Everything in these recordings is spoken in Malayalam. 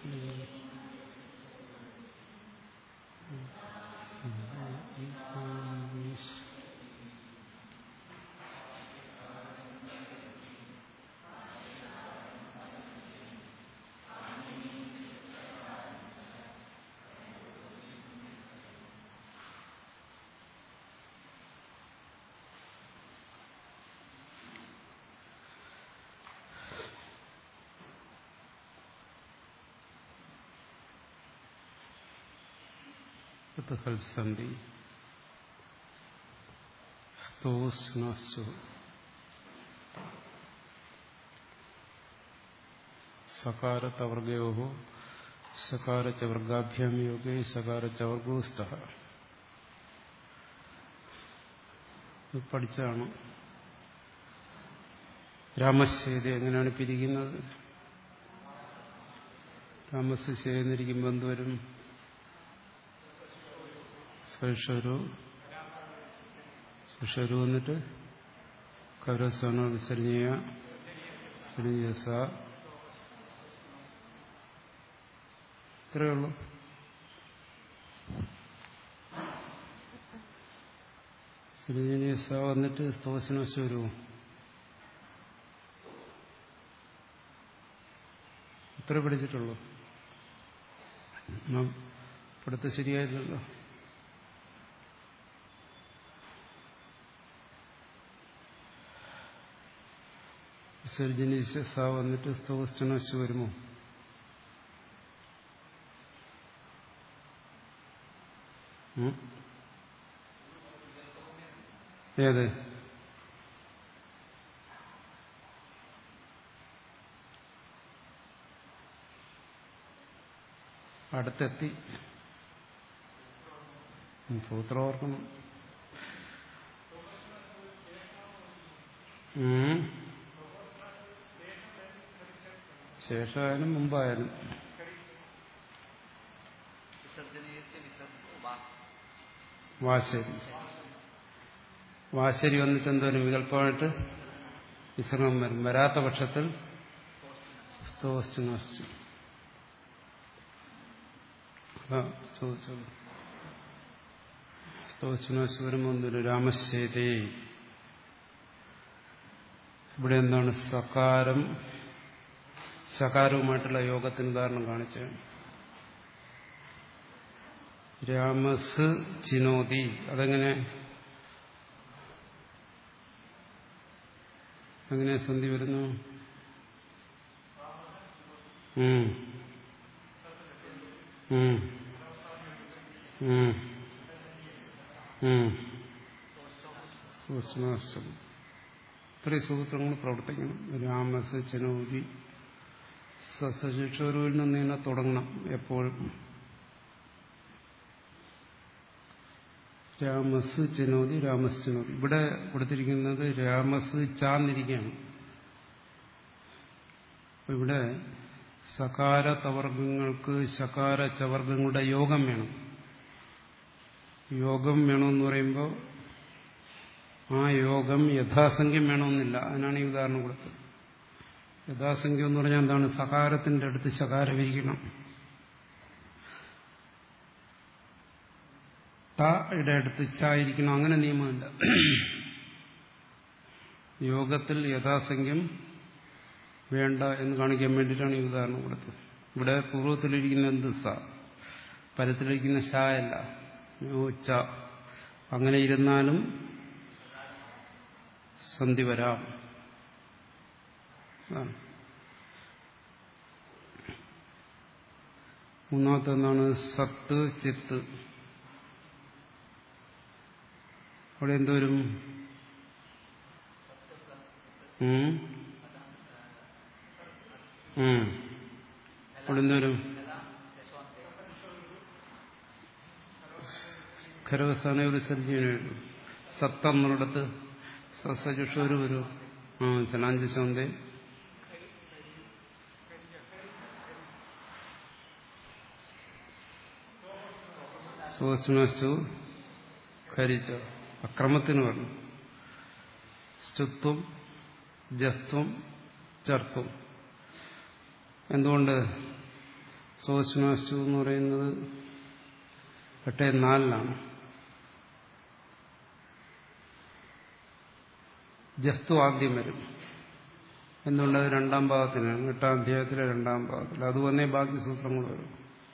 ഹൽസന്തി സ്തോസ്നസ്തു സകാരത്തവർഗയോ സകാരച്ച വർഗാഭ്യാം യോഗേ സകാരച്ച വർഗോസ്ത പഠിച്ചാണ് രാമശേതി എങ്ങനെയാണ് പിരിക്കുന്നത് രാമസ് ചേർന്നിരിക്കുമ്പോൾ എന്തുവരും സ്വഷരു സുഷരു എന്നിട്ട് കൗരസ്വന വിസർജീയ വിസർജീയസ ഇത്രയേ ഉള്ളൂ സൃജനീയസ വന്നിട്ട് സ്തോഷന സ്വരവും ഇത്ര പിടിച്ചിട്ടുള്ളൂ പഠിത്തം ശരിയായില്ലല്ലോ വിസർജനീശ സ വന്നിട്ട് സ്തോസ്റ്റനസ് വരുമോ ഏത് അടുത്തെത്തി സൂത്രം ഓർക്കണം ശേഷമായാലും മുമ്പായാലും വാശരി വാശരി വന്നിട്ട് എന്തോരും വികല്പമായിട്ട് വിശ്രമം വരും വരാത്ത പക്ഷത്തിൽ സ്തോസ്തു നസ്തു അതാ ചോദിച്ചത് സ്തോസ്തു വരുമ്പോൾ എന്തൊരു രാമശേതേ ഇവിടെ എന്താണ് സകാരം ശകാരവുമായിട്ടുള്ള യോഗത്തിന് ഉദാഹരണം കാണിച്ചു രാമസ് ചിനോതി അതെങ്ങനെ അങ്ങനെ സന്ധി വരുന്നു ഉം. ഉം. ഉം. ഉം. സൂക്ഷ്മാഷ്ടം ഇത്രയും സൂത്രങ്ങൾ പ്രവർത്തിക്കണം രാമസ് ചനോതി സസ്യശിക്ഷോരുവിൽ നിന്ന് ഇങ്ങനെ തുടങ്ങണം എപ്പോഴും രാമസ് ചിനോതി രാമസ് ചിനോതി ഇവിടെ കൊടുത്തിരിക്കുന്നത് രാമസ് ചാന്നിരിക്കുകയാണ് അപ്പൊ ഇവിടെ സകാര തവർഗങ്ങൾക്ക് ശകാര ചവർഗങ്ങളുടെ യോഗം വേണം യോഗം വേണമെന്ന് പറയുമ്പോൾ ആ യോഗം യഥാസംഖ്യം വേണമെന്നില്ല അതിനാണ് ഈ ഉദാഹരണം കൊടുത്തത് യഥാസംഖ്യം എന്ന് പറഞ്ഞാൽ എന്താണ് സകാരത്തിന്റെ അടുത്ത് ശകാരമിരിക്കണം ടയുടെ അടുത്ത് ചായിരിക്കണം അങ്ങനെ നിയമമില്ല യോഗത്തിൽ യഥാസംഖ്യം വേണ്ട എന്ന് കാണിക്കാൻ വേണ്ടിയിട്ടാണ് ഈ ഉദാഹരണം കൊടുത്തത് ഇവിടെ പൂർവ്വത്തിലിരിക്കുന്ന എന്ത് സ പരത്തിലിരിക്കുന്ന ഷ അല്ല ച അങ്ങനെ ഇരുന്നാലും സന്ധി വരാം മൂന്നാമത്തെ എന്താണ് സത്ത് ചിത്ത് അവിടെ എന്തോരും അവിടെ എന്തോരും ഖരവസ്ഥാന ഒരു സർജീനുണ്ട് സത്തം എന്നുള്ളിടത്ത് സസ്സജുഷോര് വരും ആ ചലാഞ്ച് ചോന്തേ സോസ്നസ്തു ഖരിച്ച അക്രമത്തിന് പറഞ്ഞു സ്തുത്വം ജസ്ത്വം ചർത്തും എന്തുകൊണ്ട് സോസ്നാസ്റ്റു എന്ന് പറയുന്നത് എട്ടേ നാലിലാണ് ജസ്തു ആദ്യം വരും എന്തുകൊണ്ടത് രണ്ടാം ഭാഗത്തിനാണ് എട്ടാം അധ്യായത്തിലെ രണ്ടാം ഭാഗത്തിൽ അത് വന്നേ ബാക്കി സൂത്രങ്ങൾ വരും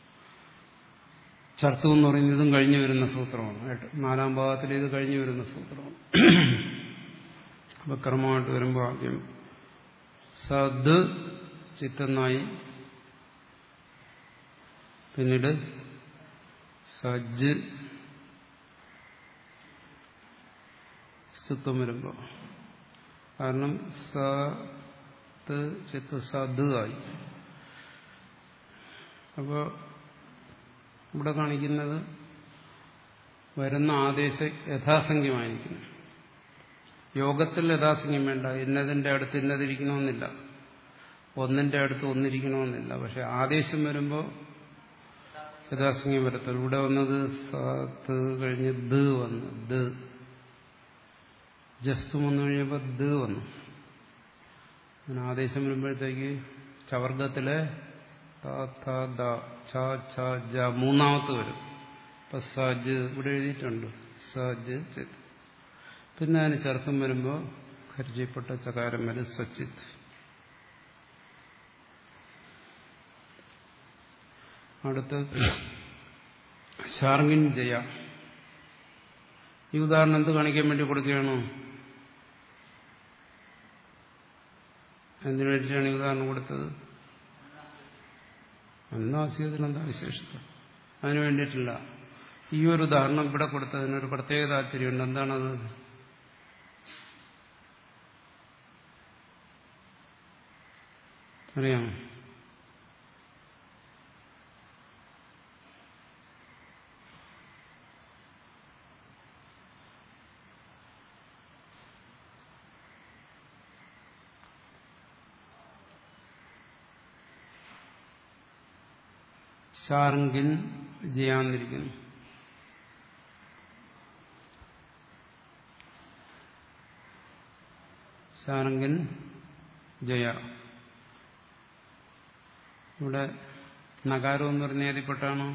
ചർത്തു എന്ന് പറയുന്നതും കഴിഞ്ഞു വരുന്ന സൂത്രമാണ് നാലാം ഭാഗത്തിൽ ഇത് കഴിഞ്ഞു വരുന്ന സൂത്രമാണ് അപ്പൊ ക്രമമായിട്ട് വരുമ്പോൾ ആദ്യം സദ് ചിത്തെന്നായി പിന്നീട് സജ്ജ് സ്തുത്വം വരുമ്പോൾ കാരണം സത്ത് ചിത്ത് സദ് ആയി അപ്പോൾ ഇവിടെ കാണിക്കുന്നത് വരുന്ന ആദേശ യഥാസംഖ്യമായിരിക്കുന്നു യോഗത്തിൽ യഥാസംഖ്യം വേണ്ട ഇന്നതിന്റെ അടുത്ത് ഇന്നതിരിക്കണമെന്നില്ല ഒന്നിന്റെ അടുത്ത് ഒന്നിരിക്കണമെന്നില്ല പക്ഷെ ആദേശം വരുമ്പോൾ യഥാസംഖ്യം വരത്തുള്ളൂ ഇവിടെ വന്നത് സത്ത് കഴിഞ്ഞ് ദ് വന്നു ദ് ജസ്തു വന്നു കഴിഞ്ഞപ്പോൾ ദ് വന്നു അങ്ങനെ ആദേശം വരുമ്പോഴത്തേക്ക് ചവർഗത്തിലെ മൂന്നാമത്ത് വരും ഇപ്പൊ സജ് ഇവിടെ എഴുതിയിട്ടുണ്ട് സജ് ചിത് പിന്നെ അതിന് ചെറുക്കം വരുമ്പോൾ ഖർജിപ്പെട്ട ചകാരം വരും സച്ചിത് അടുത്ത് ഷാർഗിൻ ജയ ഈ ഉദാഹരണം എന്ത് കാണിക്കാൻ വേണ്ടി കൊടുക്കുകയാണോ എന്തിനു വേണ്ടിയിട്ടാണ് ഈ ഉദാഹരണം കൊടുത്തത് അന്നാസ്യത്തിന് എന്താ വിശേഷത അതിനു വേണ്ടിയിട്ടില്ല ഈ ഒരു ഉദാഹരണം ഇവിടെ കൊടുത്തതിനൊരു പ്രത്യേക താല്പര്യമുണ്ട് എന്താണത് അറിയാമോ ഷാർങ്കിൻ ജയാന്നിരിക്കുന്നു ഷാർങ്കിൻ ജയ ഇവിടെ നഗാരം എന്ന് പറഞ്ഞ ഏതിപ്പെട്ടാണോ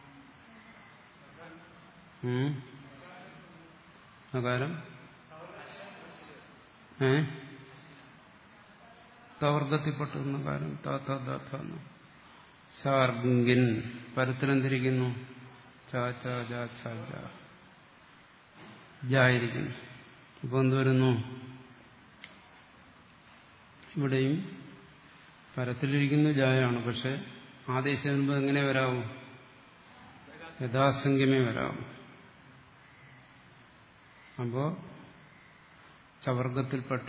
നഗാരം ഏ തവർഗത്തിൽപ്പെട്ട നഗാരം താത്ത ദാത്ത ഷാർഗിൻ പരത്തിലെന്തിരിക്കുന്നു ജായിരിക്കുന്നു ഇപ്പൊ എന്ത് വരുന്നു ഇവിടെയും പരത്തിലിരിക്കുന്ന ജായാണ് പക്ഷെ ആദേശം വരുമ്പോൾ എങ്ങനെ വരാവും യഥാസംഖ്യമേ വരാവും അപ്പോ ചവർഗത്തിൽപ്പെട്ട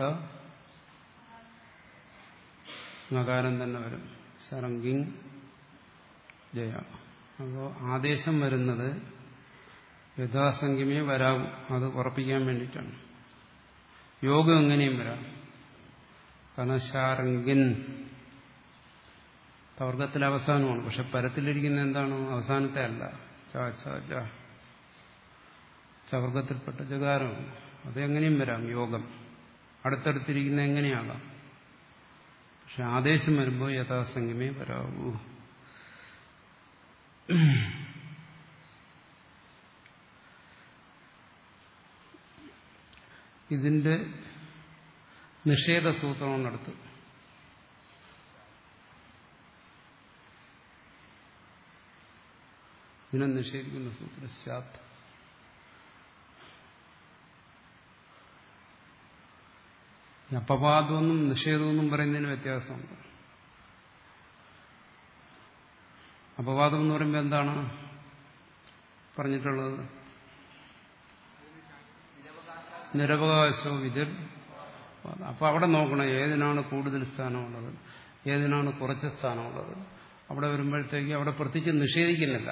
നകാരം തന്നെ വരും ശരങ്കിങ് ജയ അപ്പോൾ ആദേശം വരുന്നത് യഥാസംഖ്യമേ വരാവും അത് ഉറപ്പിക്കാൻ വേണ്ടിയിട്ടാണ് യോഗം എങ്ങനെയും വരാം കാരണം ഷാരങ്കിൻ തവർഗത്തിലെ അവസാനമാണ് പക്ഷെ പരത്തിലിരിക്കുന്ന എന്താണ് അവസാനത്തെ അല്ല ച ച ജ ചവർഗത്തിൽപ്പെട്ട ജകാരമാണ് അതെങ്ങനെയും വരാം യോഗം അടുത്തടുത്തിരിക്കുന്ന എങ്ങനെയാകാം പക്ഷെ ആദേശം വരുമ്പോൾ യഥാസംഖ്യമേ വരാവൂ ഇതിന്റെ നിഷേധ സൂത്രമാണ് അടുത്ത് ഇതിനെ നിഷേധിക്കുന്ന സൂത്രം ശാത്ത് അപവാദമെന്നും നിഷേധമെന്നും പറയുന്നതിന് വ്യത്യാസമുണ്ട് അപവാദം എന്ന് പറയുമ്പോൾ എന്താണ് പറഞ്ഞിട്ടുള്ളത് നിരവകാശവും ഇതിൽ അപ്പൊ അവിടെ നോക്കണം ഏതിനാണ് കൂടുതൽ സ്ഥാനമുള്ളത് ഏതിനാണ് കുറച്ച് സ്ഥാനമുള്ളത് അവിടെ വരുമ്പോഴത്തേക്ക് അവിടെ പ്രത്യേകിച്ച് നിഷേധിക്കുന്നില്ല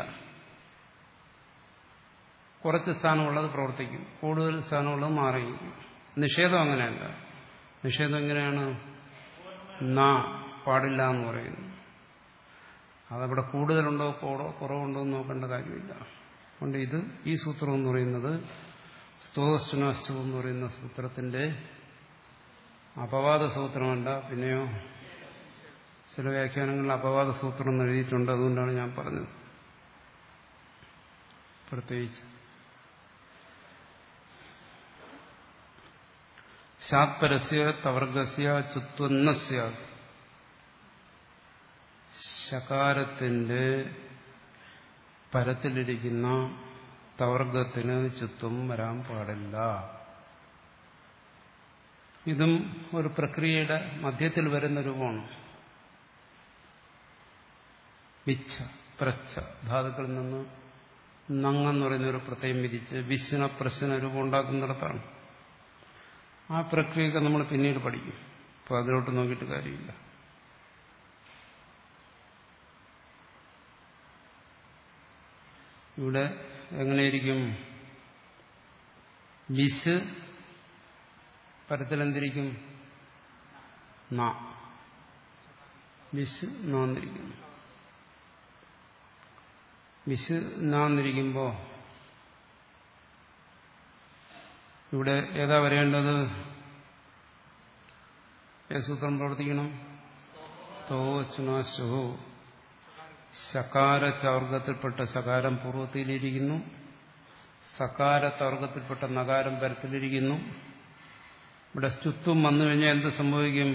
കുറച്ച് സ്ഥാനമുള്ളത് പ്രവർത്തിക്കും കൂടുതൽ സ്ഥാനമുള്ളത് മാറിയിരിക്കും നിഷേധം അങ്ങനെയല്ല നിഷേധം എങ്ങനെയാണ് നാ പാടില്ല എന്ന് പറയുന്നു അതവിടെ കൂടുതലുണ്ടോ കൂടോ കുറവുണ്ടോ എന്ന് നോക്കേണ്ട കാര്യമില്ല അതുകൊണ്ട് ഇത് ഈ സൂത്രം എന്ന് പറയുന്നത് സ്തോസ്റ്റുനാസ്റ്റു എന്ന് പറയുന്ന സൂത്രത്തിന്റെ അപവാദ സൂത്രമല്ല പിന്നെയോ ചില വ്യാഖ്യാനങ്ങളിൽ അപവാദ സൂത്രം എന്ന് എഴുതിയിട്ടുണ്ട് അതുകൊണ്ടാണ് ഞാൻ പറഞ്ഞത് പ്രത്യേകിച്ച് ശാത്പരസ്യ തവർഗസ്യ ചുത്വന്ന സ്യാത് ശകാരത്തിന്റെ പരത്തിലിരിക്കുന്ന തവർഗത്തിന് ചുത്വം വരാൻ പാടില്ല ഇതും ഒരു പ്രക്രിയയുടെ മധ്യത്തിൽ വരുന്ന രൂപമാണ് വിച്ഛ പ്രച്ഛ ധാതുക്കളിൽ നിന്ന് നങ്ങെന്ന് പറയുന്ന ഒരു പ്രത്യേകം വിധിച്ച് വിശ്വന പ്രശ്ന രൂപം ഉണ്ടാക്കുന്നിടത്താണ് ആ പ്രക്രിയയൊക്കെ നമ്മൾ പിന്നീട് പഠിക്കും അപ്പോൾ അതിലോട്ട് നോക്കിയിട്ട് കാര്യമില്ല ഇവിടെ എങ്ങനെയിരിക്കും വിസ് പരത്തിലെന്തിരിക്കും ന വിസ് നാന്നിരിക്കുന്നു വിസ് നാന്നിരിക്കുമ്പോ ഇവിടെ ഏതാ വരേണ്ടത് ഏ സൂത്രം പ്രവർത്തിക്കണം സ്തോ സുനാശോ ശകാര ചവർഗത്തിൽപ്പെട്ട ശകാരം പൂർവ്വത്തിലിരിക്കുന്നു സകാര തവർഗത്തിൽപ്പെട്ട നകാരം പരത്തിലിരിക്കുന്നു ഇവിടെ സ്തുത്വം വന്നു കഴിഞ്ഞാൽ എന്ത് സംഭവിക്കും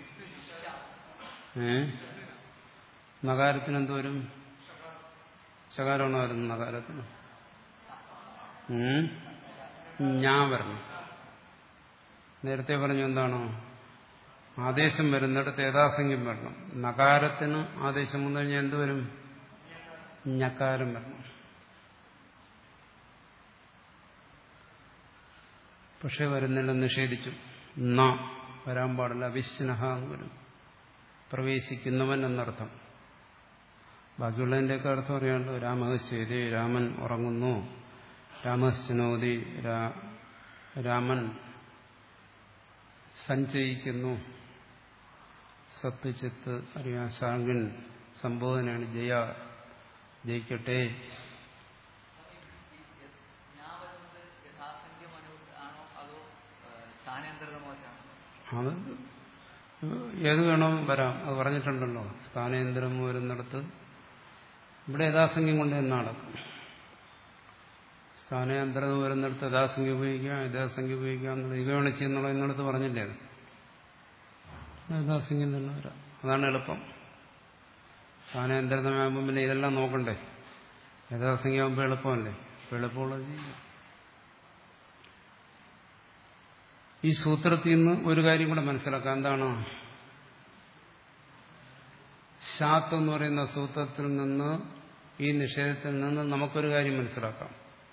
ഏ നകാരത്തിന് എന്ത് വരും ശകാരമാണോ വരുന്നത് നകാരത്തിന് ഞാൻ വരണം നേരത്തെ പറഞ്ഞു എന്താണോ ആദേശം വരുന്നിടത്ത് യഥാസംഖ്യം വരണം നകാരത്തിന് ആദേശം വന്നു കഴിഞ്ഞാൽ എന്ത് വരും ഞക്കാരം വരണം പക്ഷെ വരുന്നില്ല നിഷേധിച്ചു ന വരാൻ പാടില്ല വിശ്നഹ എന്ന് വരും പ്രവേശിക്കുന്നവൻ എന്നർത്ഥം ബാക്കിയുള്ളതിൻ്റെയൊക്കെ അർത്ഥം അറിയാണ്ട് രാമഹശ്വേതി രാമൻ ഉറങ്ങുന്നു രാമശ്ചനോതി രാമൻ സഞ്ചയിക്കുന്നു സത്ത് ചിത്ത് അറിയാൻ സാങ്കിൻ സംബോധനയാണ് ജയ ജയിക്കട്ടെ അത് ഏത് വേണം വരാം അത് പറഞ്ഞിട്ടുണ്ടല്ലോ സ്ഥാനേന്ദ്രം വരുന്നിടത്ത് ഇവിടെ യഥാസംഖ്യം കൊണ്ട് തന്നെ നടക്കും സ്ഥാനാന്തരം വരുന്നിടത്ത് യഥാസംഖ്യ ഉപയോഗിക്കാം യഥാസംഖ്യ ഉപയോഗിക്കാം എന്നുള്ള ഇകവണിച്ച് എന്നുള്ള എന്നിടത്ത് പറഞ്ഞില്ലേ അത് യഥാസംഖ്യം തന്നെ വരാം അതാണ് എളുപ്പം സ്ഥാനാന്തരമാകുമ്പോൾ പിന്നെ ഇതെല്ലാം നോക്കണ്ടേ യഥാസംഖ്യ ആകുമ്പോൾ എളുപ്പമല്ലേ എളുപ്പമുള്ളത് ചെയ്യാം ഈ സൂത്രത്തിൽ നിന്ന് ഒരു കാര്യം കൂടെ മനസ്സിലാക്കാം എന്താണ് ഷാത്ത് എന്ന് പറയുന്ന സൂത്രത്തിൽ നിന്ന് ഈ നിഷേധത്തിൽ നിന്ന് നമുക്കൊരു കാര്യം മനസ്സിലാക്കാം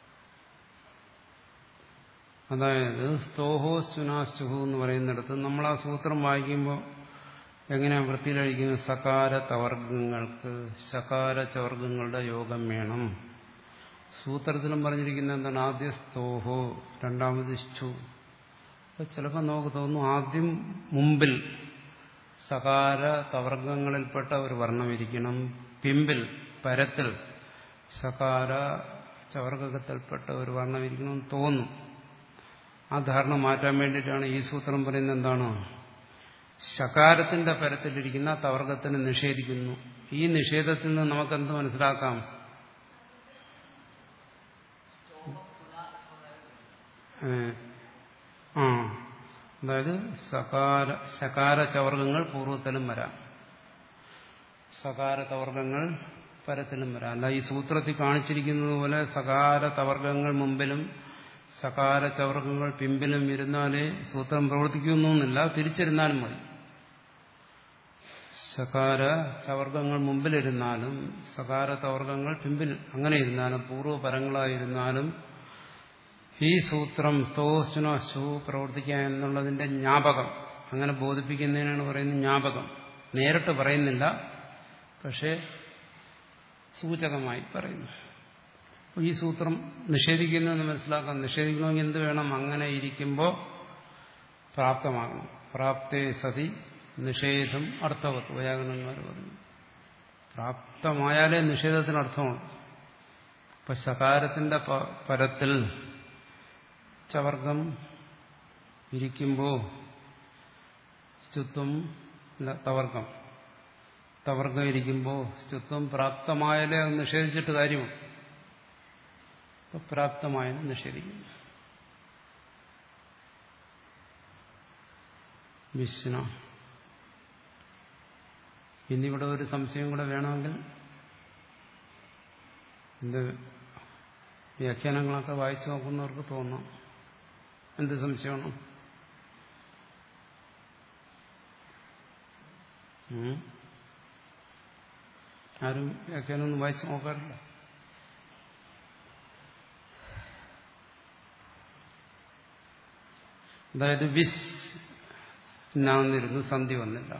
അതായത് സ്തോഹോ സുനാസ്റ്റുഹു എന്ന് പറയുന്നിടത്ത് നമ്മൾ ആ സൂത്രം വായിക്കുമ്പോൾ എങ്ങനെയാണ് വൃത്തിയിലഴിക്കുന്നത് സകാര തവർഗങ്ങൾക്ക് ശകാര ചവർഗങ്ങളുടെ യോഗം വേണം സൂത്രത്തിലും പറഞ്ഞിരിക്കുന്ന എന്താണ് ആദ്യ സ്തോഹോ രണ്ടാമത് ഇഷ്ടു അപ്പൊ ചിലപ്പോൾ നമുക്ക് തോന്നുന്നു ആദ്യം മുമ്പിൽ സകാര തവർഗങ്ങളിൽപ്പെട്ട ഒരു വർണ്ണമിരിക്കണം പിമ്പിൽ പരത്തിൽ സകാര ചവർഗത്തിൽപ്പെട്ട ഒരു വർണ്ണമിരിക്കണം തോന്നും ആ ധാരണ മാറ്റാൻ വേണ്ടിയിട്ടാണ് ഈ സൂത്രം പറയുന്നത് എന്താണ് ശകാരത്തിന്റെ പരത്തിലിരിക്കുന്ന തവർഗത്തിനെ നിഷേധിക്കുന്നു ഈ നിഷേധത്തിൽ നിന്ന് നമുക്കെന്ത് മനസ്സിലാക്കാം ആ അതായത് സകാര ശകാര ചവർഗങ്ങൾ പൂർവ്വത്തിലും വരാം സകാര തവർഗങ്ങൾ പരത്തിലും വരാം അല്ല ഈ സൂത്രത്തിൽ കാണിച്ചിരിക്കുന്നത് പോലെ സകാര തവർഗങ്ങൾ മുമ്പിലും സകാര ചവർഗങ്ങൾ പിമ്പിലും ഇരുന്നാലേ സൂത്രം പ്രവർത്തിക്കുന്നില്ല തിരിച്ചിരുന്നാലും മതി സകാര ചവർഗങ്ങൾ മുമ്പിലിരുന്നാലും സകാര തവർഗങ്ങൾ പിമ്പിൽ അങ്ങനെ ഇരുന്നാലും പൂർവ്വപരങ്ങളായിരുന്നാലും ഈ സൂത്രം സ്തോസ്നോ ശു പ്രവർത്തിക്കുക എന്നുള്ളതിന്റെ ജ്ഞാപകം അങ്ങനെ ബോധിപ്പിക്കുന്നതിനാണ് പറയുന്നത് ജ്ഞാപകം നേരിട്ട് പറയുന്നില്ല പക്ഷേ സൂചകമായി പറയുന്നു ഈ സൂത്രം നിഷേധിക്കുന്നതെന്ന് മനസ്സിലാക്കാം നിഷേധിക്കണമെങ്കിൽ എന്ത് വേണം അങ്ങനെ ഇരിക്കുമ്പോൾ പ്രാപ്തമാകണം പ്രാപ്തേ സതി നിഷേധം അർത്ഥവത്ത് വ്യാകരണന്മാർ പറഞ്ഞു പ്രാപ്തമായാലേ നിഷേധത്തിന് അർത്ഥമുള്ളൂ ഇപ്പൊ സകാരത്തിന്റെ പരത്തിൽ ചവർഗം ഇരിക്കുമ്പോൾ സ്തുത്വം തവർഗം തവർഗം ഇരിക്കുമ്പോൾ സ്തുത്വം പ്രാപ്തമായാലേ അത് നിഷേധിച്ചിട്ട് കാര്യമുണ്ട് അപ്പൊ പ്രാപ്തമായത് നിഷേധിക്കുന്നു വിഷ്ണു ഇന്നിവിടെ ഒരു സംശയം കൂടെ വേണമെങ്കിൽ എന്ത് വ്യാഖ്യാനങ്ങളൊക്കെ വായിച്ചു നോക്കുന്നവർക്ക് തോന്നാം എന്ത് സംശയമാണ് ഉം? ആരും വ്യാഖ്യാനമൊന്നും വായിച്ചു നോക്കാറില്ല അതായത് വിസ് നാന്നിരുന്നു സന്ധി വന്നില്ല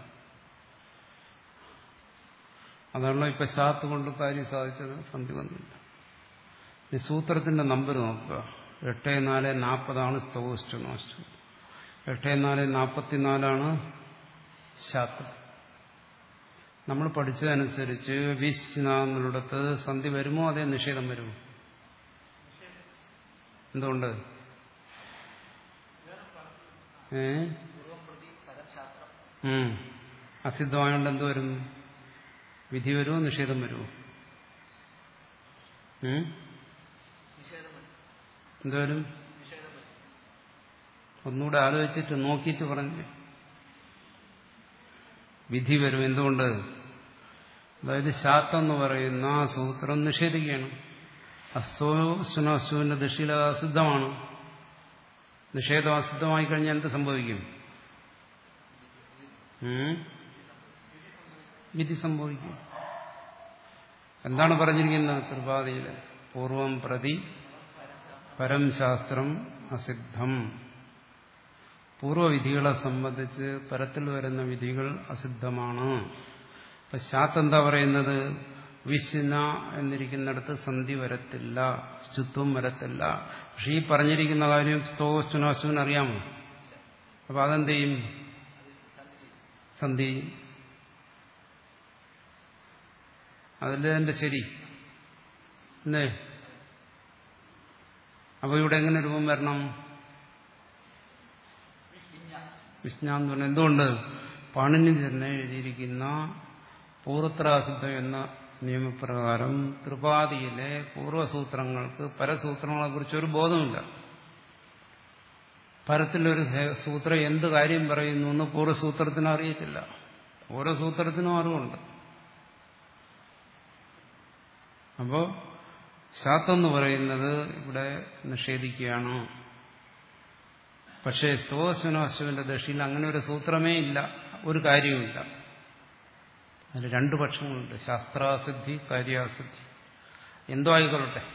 അതാണല്ലോ ഇപ്പൊ ശാത്ത് കൊണ്ട് കാര്യം സാധിച്ചത് സന്ധി വന്നില്ല ഈ സൂത്രത്തിന്റെ നമ്പർ നോക്കുക എട്ട് നാല് നാൽപ്പതാണ് സ്തോസ്റ്റ് നോസ്റ്റ് എട്ട് നാല് നാൽപ്പത്തിനാലാണ് ശാത്ത് നമ്മൾ പഠിച്ചതനുസരിച്ച് വിശ്നാന്നിടത്ത് സന്ധി വരുമോ അതേ നിഷേധം വരുമോ എന്തുകൊണ്ട് ഏ ഉം. അസിദ്ധമായോണ്ട് എന്ത് വരും വിധി വരുമോ നിഷേധം വരുമോ ഉം? എന്തുവരും ഒന്നുകൂടെ ആലോചിച്ചിട്ട് നോക്കിയിട്ട് പറഞ്ഞു വിധി വരും എന്തുകൊണ്ട് അതായത് ശാത്തം എന്ന് പറയുന്ന ആ സൂത്രം നിഷേധിക്കുകയാണ് അസ്തോ സുനാസുവിന്റെ ദൃഷ്ടിയിൽ അത് അസിദ്ധമാണ് നിഷേധം അസിദ്ധമായി കഴിഞ്ഞാൽ എന്ത് സംഭവിക്കും ഉം? വിധി സംഭവിക്കും എന്താണ് പറഞ്ഞിരിക്കുന്നത് ത്രിപാതിയിൽ പൂർവം പ്രതി പരം ശാസ്ത്രം അസിദ്ധം പൂർവ്വവിധികളെ സംബന്ധിച്ച് പരത്തിൽ വരുന്ന വിധികൾ അസിദ്ധമാണ് ഇപ്പൊ ശാത്ത് എന്താ പറയുന്നത് വിശ്ന എന്നിരിക്കുന്നിടത്ത് സന്ധി വരത്തില്ല സ്തുത്വം വരത്തില്ല പക്ഷെ ഈ പറഞ്ഞിരിക്കുന്ന കാര്യം സ്തോ സുനാസുവിന് അറിയാമോ അപ്പൊ അതെന്ത് ചെയ്യും സന്ധി അതല്ലേ എന്റെ ശരി എന്നേ അപ്പൊ ഇവിടെ എങ്ങനെ രൂപം വരണം വിജ്ഞാന്ന് പറഞ്ഞാൽ എന്തുകൊണ്ട് പാണിനി തന്നെ എഴുതിയിരിക്കുന്ന പൂർവത്രാസിദ്ധം എന്ന നിയമപ്രകാരം ത്രിപാതിയിലെ പൂർവ്വസൂത്രങ്ങൾക്ക് പരസൂത്രങ്ങളെ കുറിച്ച് ഒരു ബോധമില്ല പരത്തിലൊരു സൂത്രം എന്ത് കാര്യം പറയുന്നു എന്ന് പൂർവ്വസൂത്രത്തിന് അറിയത്തില്ല ഓരോ സൂത്രത്തിനും അറിവുണ്ട് അപ്പോ ശാത്തെന്ന് പറയുന്നത് ഇവിടെ നിഷേധിക്കുകയാണ് പക്ഷേ സ്തോശനാശുവിന്റെ ദശയിൽ അങ്ങനെ ഒരു സൂത്രമേ ഇല്ല ഒരു കാര്യവുമില്ല അതിൽ രണ്ടു പക്ഷങ്ങളുണ്ട് ശാസ്ത്രാസിദ്ധി കാര്യാസിദ്ധി എന്തോ ആയിക്കൊള്ളട്ടെ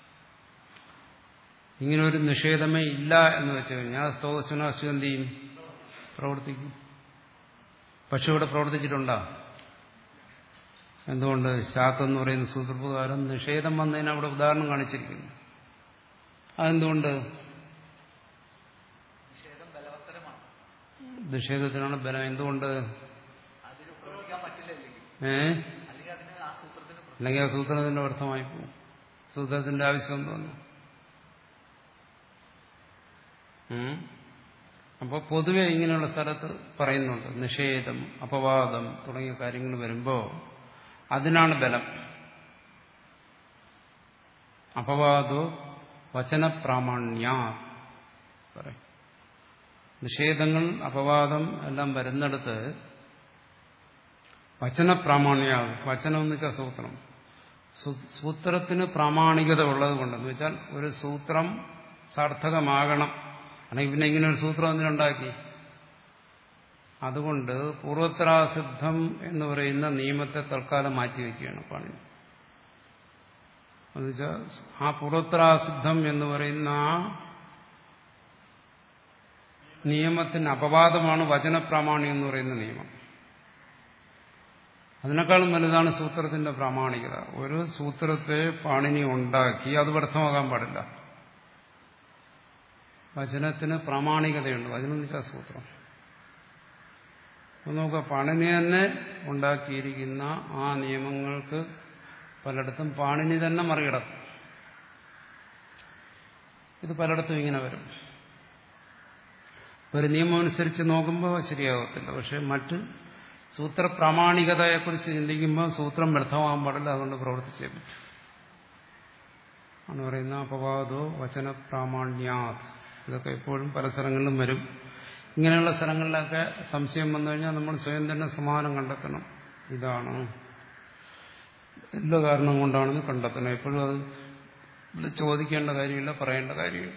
ഇങ്ങനെ ഒരു നിഷേധമേ ഇല്ല എന്ന് വെച്ച് കഴിഞ്ഞാൽ സ്തോശനാശു എന്ത് ചെയ്യും പ്രവർത്തിക്കും പക്ഷെ ഇവിടെ പ്രവർത്തിച്ചിട്ടുണ്ടോ എന്തുകൊണ്ട് ശാത്ത് എന്ന് പറയുന്ന സൂത്രപ്രകാരം നിഷേധം വന്നതിന് അവിടെ ഉദാഹരണം കാണിച്ചിരിക്കുന്നു അതെന്തുകൊണ്ട് നിഷേധത്തിനാണ് ബലം എന്തുകൊണ്ട് ഏ അല്ലെങ്കിൽ ആ സൂത്രത്തിന്റെ അർത്ഥമായി പോകും സൂത്രത്തിന്റെ ആവശ്യം എന്തോന്നു അപ്പോൾ പൊതുവെ ഇങ്ങനെയുള്ള സ്ഥലത്ത് പറയുന്നുണ്ട് നിഷേധം അപവാദം തുടങ്ങിയ കാര്യങ്ങൾ വരുമ്പോൾ അതിനാണ് ബലം അപവാദോ വചനപ്രാമാണ്യ പറയും നിഷേധങ്ങൾ അപവാദം എല്ലാം വരുന്നിടത്ത് വചനപ്രാമാണ്യ വചനം എന്ന് വെച്ചാൽ സൂത്രം സൂത്രത്തിന് പ്രാമാണികത ഉള്ളത് കൊണ്ടെന്ന് വെച്ചാൽ ഒരു സൂത്രം സാർത്ഥകമാകണം അല്ലെങ്കിൽ പിന്നെ ഇങ്ങനെ ഒരു സൂത്രം എന്തിനുണ്ടാക്കി അതുകൊണ്ട് പൂർവത്രാസിദ്ധം എന്ന് പറയുന്ന നിയമത്തെ തൽക്കാലം മാറ്റിവെക്കുകയാണ് പണി എന്നുവെച്ചാൽ ആ പൂർവത്രാസിദ്ധം എന്ന് പറയുന്ന ആ നിയമത്തിന് അപവാദമാണ് വചനപ്രാമാണ്യം എന്ന് പറയുന്ന നിയമം അതിനേക്കാളും വലുതാണ് സൂത്രത്തിന്റെ പ്രാമാണികത ഒരു സൂത്രത്തെ പാണിനി ഉണ്ടാക്കി അത് വ്യർത്ഥമാകാൻ പാടില്ല വചനത്തിന് പ്രാമാണികതയുണ്ട് വചനം എന്ന് വെച്ചാൽ സൂത്രം അപ്പൊ നോക്കുക പാണിനി തന്നെ ഉണ്ടാക്കിയിരിക്കുന്ന ആ നിയമങ്ങൾക്ക് പലയിടത്തും പാണിനി തന്നെ മറികടക്കും ഇത് പലയിടത്തും ഇങ്ങനെ വരും ഒരു നിയമം അനുസരിച്ച് നോക്കുമ്പോൾ ശരിയാകത്തില്ല പക്ഷെ മറ്റ് സൂത്രപ്രാമാണികതയെക്കുറിച്ച് ചിന്തിക്കുമ്പോൾ സൂത്രം വ്യർത്ഥമാകാൻ പാടില്ല അതുകൊണ്ട് പ്രവർത്തിച്ചേ പറ്റും ആണ് പറയുന്ന അപവാദോ വചനപ്രാമാണ്യാത് ഇതൊക്കെ എപ്പോഴും പല സ്ഥലങ്ങളിലും വരും ഇങ്ങനെയുള്ള സ്ഥലങ്ങളിലൊക്കെ സംശയം വന്നു കഴിഞ്ഞാൽ നമ്മൾ സ്വയം തന്നെ സമാധാനം കണ്ടെത്തണം ഇതാണ് എല്ലാ കാരണം കൊണ്ടാണെന്ന് കണ്ടെത്തണം എപ്പോഴും അത് ഇവിടെ ചോദിക്കേണ്ട കാര്യമില്ല പറയേണ്ട കാര്യമില്ല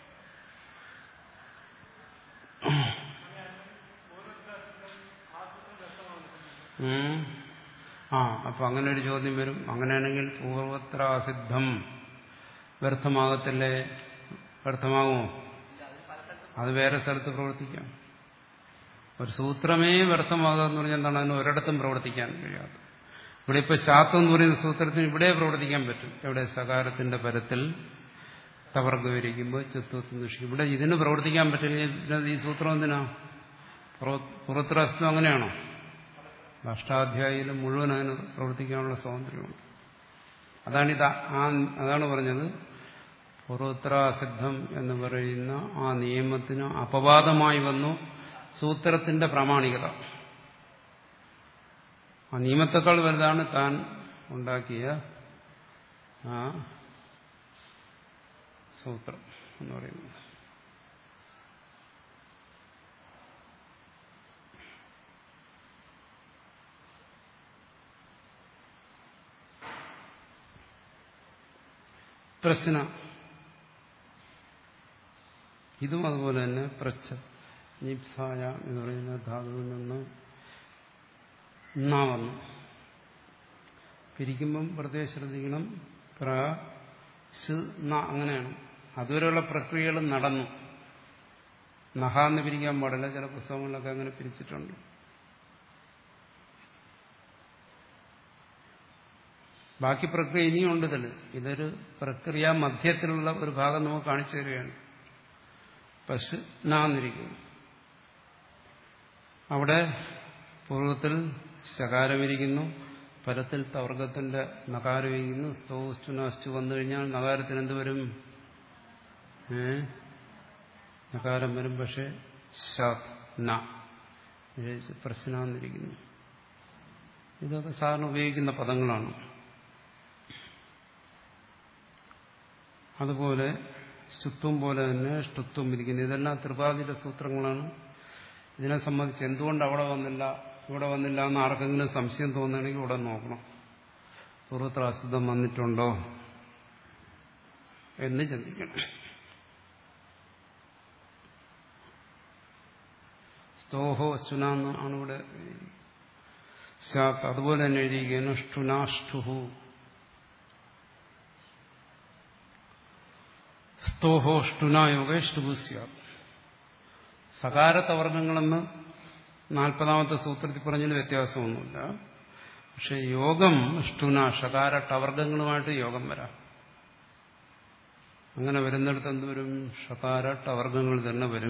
ഉം. ആ അപ്പൊ അങ്ങനെ ഒരു ചോദ്യം വരും അങ്ങനെയാണെങ്കിൽ പൂർവത്ര അസിദ്ധം വ്യർത്ഥമാകത്തില്ലേ വ്യർത്ഥമാകുമോ അത് വേറെ സ്ഥലത്ത് പ്രവർത്തിക്കാം ഒരു സൂത്രമേ വ്യർത്ഥമാകുക എന്ന് പറഞ്ഞാൽ എന്താണ് അതിന് ഒരിടത്തും പ്രവർത്തിക്കാൻ കഴിയാതെ ഇവിടെ ഇപ്പൊ ശാസ്ത്രം എന്ന് പറയുന്ന സൂത്രത്തിന് ഇവിടെ പ്രവർത്തിക്കാൻ പറ്റും എവിടെ സകാരത്തിന്റെ പരത്തിൽ തവർഗം ഇരിക്കുമ്പോൾ ചിത്വത്തിൽ നിഷ്ഠിക്കും ഇവിടെ ഇതിന് പ്രവർത്തിക്കാൻ പറ്റില്ല പിന്നെ ഈ സൂത്രം എന്തിനാ പുറത്രസ്തം അങ്ങനെയാണോ അഷ്ടാധ്യായിയിൽ മുഴുവൻ അതിന് പ്രവർത്തിക്കാനുള്ള സ്വാതന്ത്ര്യമുണ്ട് അതാണിത് ആ അതാണ് പറഞ്ഞത് പൂർവോത്തരാസിദ്ധം എന്ന് പറയുന്ന ആ നിയമത്തിന് അപവാദമായി വന്നു സൂത്രത്തിന്റെ പ്രാമാണികത ആ നിയമത്തെക്കാൾ വലുതാണ് താൻ ഉണ്ടാക്കിയ ആ സൂത്രം എന്ന് പറയുന്നത് പ്രശ്ന ഇതും അതുപോലെ തന്നെ പ്രച്ഛ നിപ്സായ എന്ന് പറയുന്ന ധാതുവിൽ നിന്ന് നാ വന്നു പിരിക്കുമ്പം പ്രത്യേകം ശ്രദ്ധിക്കണം പ്ര സ് ന അങ്ങനെയാണ് അതുവരെയുള്ള പ്രക്രിയകൾ നടന്നു നഹാന്ന് പിരിക്കാൻ പാടില്ല ചില പുസ്തകങ്ങളിലൊക്കെ അങ്ങനെ പിരിച്ചിട്ടുണ്ട് ബാക്കി പ്രക്രിയ ഇനിയുണ്ട് ഇതിൽ ഇതൊരു പ്രക്രിയ മധ്യത്തിലുള്ള ഒരു ഭാഗം നമുക്ക് കാണിച്ചു തരികയാണ് പശു നാന്നിരിക്കുന്നു അവിടെ പൂർവ്വത്തിൽ ശകാരമിരിക്കുന്നു പരത്തിൽ തവർഗത്തിന്റെ നകാരം ഇരിക്കുന്നു സ്തോസ്റ്റു നാസ്റ്റു വന്നു കഴിഞ്ഞാൽ നകാരത്തിന് എന്ത് വരും ഏ നകാരം വരും പക്ഷെ ശാത് ന പ്രശ്നാന്നിരിക്കുന്നു ഇതൊക്കെ സാധാരണ ഉപയോഗിക്കുന്ന പദങ്ങളാണ് അതുപോലെ സ്തുത്വം പോലെ തന്നെ ഷ്ടുത്വം ഇരിക്കുന്നു ഇതെല്ലാം ത്രിപാദിയുടെ സൂത്രങ്ങളാണ് ഇതിനെ സംബന്ധിച്ച് എന്തുകൊണ്ട് അവിടെ വന്നില്ല ഇവിടെ വന്നില്ല എന്ന് ആർക്കെങ്കിലും സംശയം തോന്നുകയാണെങ്കിൽ ഇവിടെ നോക്കണം പൂർവ്വത്രാസിദ്ധം വന്നിട്ടുണ്ടോ എന്ന് ചിന്തിക്കണം സ്തോഹോ സ്റ്റുന ആണ് ഇവിടെ സാത്ത് അതുപോലെ തന്നെ എഴുതിയിരിക്കുന്നു ഷ്ടുനാഷ്ടുഹു സ്തോഹോ ഷ്ടുനായോഗ ഷ്ടുഭുസ്യ സകാരത്തവർഗങ്ങളെന്ന് നാൽപ്പതാമത്തെ സൂത്രത്തിൽ പറഞ്ഞതിന് വ്യത്യാസമൊന്നുമില്ല പക്ഷെ യോഗം ഷ്ടുന ഷകാര ടവർഗങ്ങളുമായിട്ട് യോഗം വരാം അങ്ങനെ വരുന്നിടത്ത് എന്തുവരും ഷകാര ടവർഗങ്ങൾ തന്നെ വരും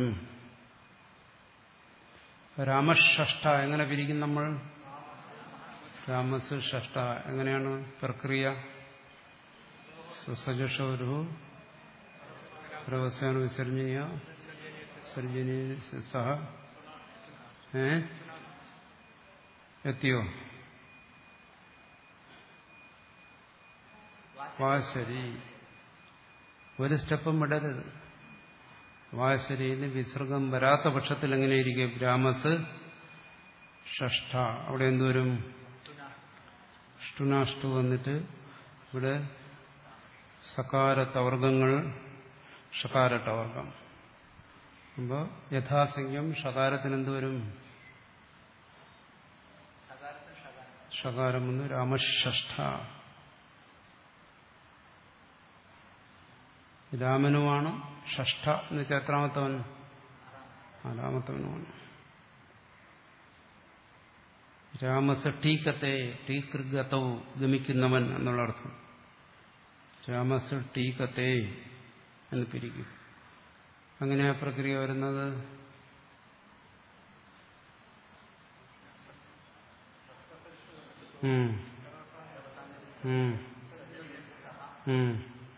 രാമഷഷ്ട എങ്ങനെ പിരിക്കും നമ്മൾ രാമസ് ഷഷ്ട എങ്ങനെയാണ് പ്രക്രിയ സജഷ ഒരു പ്രവസാന വിസർജനീയ സർജനീയ സഹ ഏ എത്തിയോ വാശരി ഒരു സ്റ്റെപ്പും വിടരുത് വാശരിയിൽ വിസർഗം വരാത്ത പക്ഷത്തിൽ എങ്ങനെയിരിക്കും രാമസ് ഷഷ്ട അവിടെ എന്തോരും ഷ്ടുനാഷ്ടു വന്നിട്ട് ഇവിടെ സകാരത്തവർഗങ്ങൾ ഷകാരട്ടവർഗം അപ്പോൾ യഥാസംഖ്യം ഷകാരത്തിന് എന്തുവരും ഷകാരം വന്ന് രാമഷ്ഠ രാമനുമാണ് ഷഷ്ഠ എന്ന് വെച്ചാൽ എത്രാമത്തവൻ നാലാമത്തവനുമാണ് രാമസ ടീക്കത്തെ ടീകൃഗതവും ഗമിക്കുന്നവൻ എന്നുള്ള അർത്ഥം രാമസ ടീക്കത്തെ എന്ന് പിരിക്കും അങ്ങനെ ആ പ്രക്രിയ വരുന്നത് ഉം. ഉം. ഉം.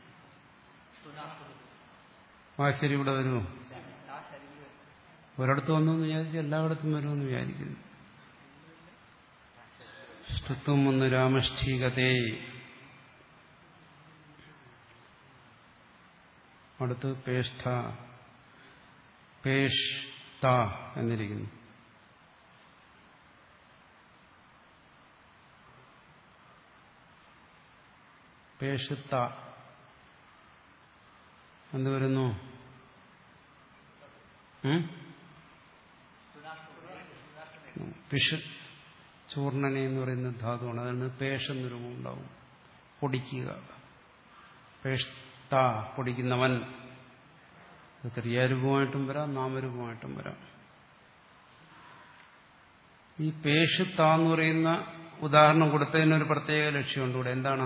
വാശരി ഇവിടെ വരുമോ ഒരിടത്ത് വന്നു എന്ന് വിചാരിച്ച് എല്ലായിടത്തും വരുമെന്ന് വിചാരിക്കുന്നു ഷ്ടുത്വം ഒന്ന് രാമഷ്ഠീകതേ അടുത്ത് പേഷ്ഠ പേഷ്ത എന്നിരിക്കുന്നു പേഷുത്ത എന്ത് വരുന്നു ഉം? പിഷ് ചൂർണനെ എന്ന് പറയുന്ന ധാതുവാണ് അതിൽ നിന്ന് പേഷെന്ന് രൂപം ഉണ്ടാവും പൊടിക്കുക പേഷ്ത പൊടിക്കുന്നവൻ അത് ക്രിയാരൂപമായിട്ടും വരാം നാമരൂപമായിട്ടും വരാം ഈ പേഷുത്ത എന്ന് പറയുന്ന ഉദാഹരണം കൊടുത്തതിനൊരു പ്രത്യേക ലക്ഷ്യമുണ്ട് ഇവിടെ എന്താണ്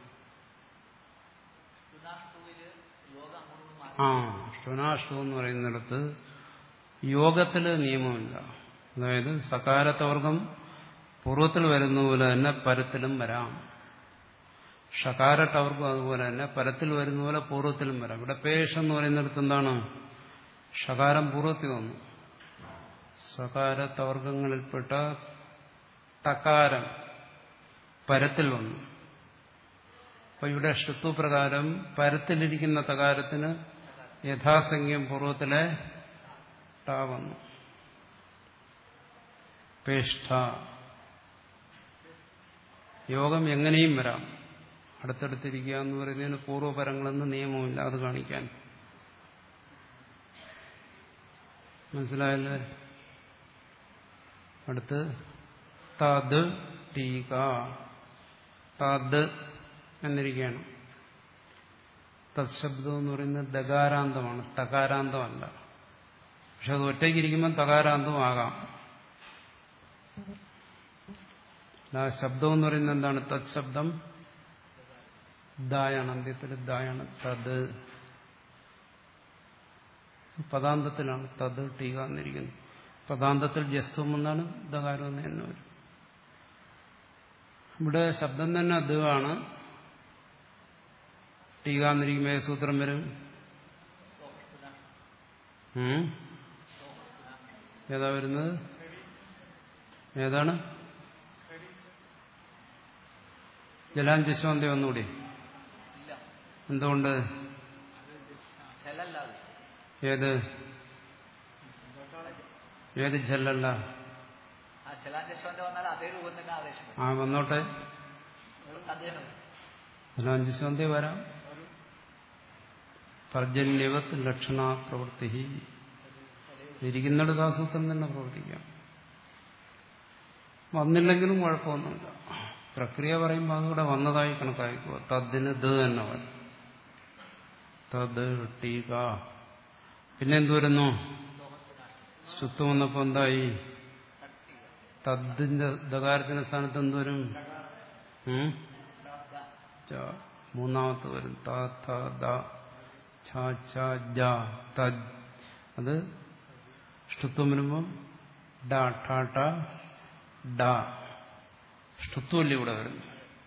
ആ അഷ്ടനാഷ്ടു എന്ന് പറയുന്നിടത്ത് യോഗത്തില് നിയമമില്ല അതായത് സകാരത്തവർഗം പൂർവ്വത്തിൽ വരുന്ന പോലെ തന്നെ പരത്തിലും വരാം ഷകാരട്ടവർക്കും അതുപോലെ തന്നെ പരത്തിൽ വരുന്ന പോലെ പൂർവ്വത്തിലും വരാം ഇവിടെ പേഷ് എന്ന് പറയുന്നിടത്ത് എന്താണ് ഷകാരം പൂർവ്വത്തിൽ വന്നു സകാരത്തവർഗങ്ങളിൽപ്പെട്ട തകാരം പരത്തിൽ വന്നു അപ്പൊ ഇവിടെ ഷത്വപ്രകാരം പരത്തിലിരിക്കുന്ന തകാരത്തിന് യഥാസംഖ്യം പൂർവ്വത്തിലെ ട വന്നു പേഷ്ഠ യോഗം എങ്ങനെയും വരാം അടുത്തടുത്തിരിക്കുക എന്ന് പറയുന്നതിന് പൂർവ്വപരങ്ങളെന്ന് നിയമമില്ല അത് കാണിക്കാൻ മനസ്സിലായല്ലേ അടുത്ത് തത് ടീക തത് എന്നിരിക്കുകയാണ് തത്ശബ്ദം എന്ന് പറയുന്നത് ദകാരാന്തമാണ് തകാരാന്തമല്ല പക്ഷെ അത് ഒറ്റയ്ക്കിരിക്കുമ്പോൾ തകാരാന്തമാകാം ആ ശബ്ദം എന്ന് പറയുന്നത് എന്താണ് തത് ശബ്ദം ദായാണ് അന്ത്യത്തിൽ ദായാണ് തത് പദാന്തത്തിലാണ് തത് ടീക എന്നിരിക്കുന്നത് പദാന്തത്തിൽ ജസ്ത്വം എന്നാണ് ദകാരം എന്ന് തന്നെ വരും ഇവിടെ ശബ്ദം തന്നെ ദാണ് ടീക എന്നിരിക്കുമ്പോൾ ഏത് സൂത്രം വരും ഉം? ഏതാ വരുന്നത് ഏതാണ് ജലാഞ്ചശോന്തി ഒന്നുകൂടി എന്തുകൊണ്ട് ഏത് ഏത് ജല്ലല്ല ആ ചലാഞ്ചശ്വന്റെ വന്നാൽ അതേ രൂപം തന്നെ ആവേശം വരും. ആ വന്നോട്ടെ അദ്ദേഹം ജലാഞ്ചശോന്തി വരാം പർജന്യവത് ലക്ഷണ പ്രവൃത്തി ഇരിക്കുന്നിടത്ത് ആ സൂത്രം തന്നെ പ്രവർത്തിക്കാം വന്നില്ലെങ്കിലും കുഴപ്പമൊന്നുമില്ല പ്രക്രിയ പറയുമ്പോൾ അതുകൂടെ വന്നതായി കണക്കാക്കുക തദ്ദിന് ദ തന്നെ വരും തദ് ടീക പിന്നെ എന്ത് വരുന്നു ശുദ്ധം വന്നപ്പോ എന്തായി തദ്ദിന്റെ ദകാരത്തിന്റെ സ്ഥാനത്ത് എന്തുവരും ഉം? ച. മൂന്നാമത്തെ വരും ത ഥ ദ ഛ ഛ ജ തജ് അത് ഷ്ടുത്വം വരുമ്പം ഡ ഠ ട ഡ ഷ്ടുത്വല്ലേ ഇവിടെ വരുന്നു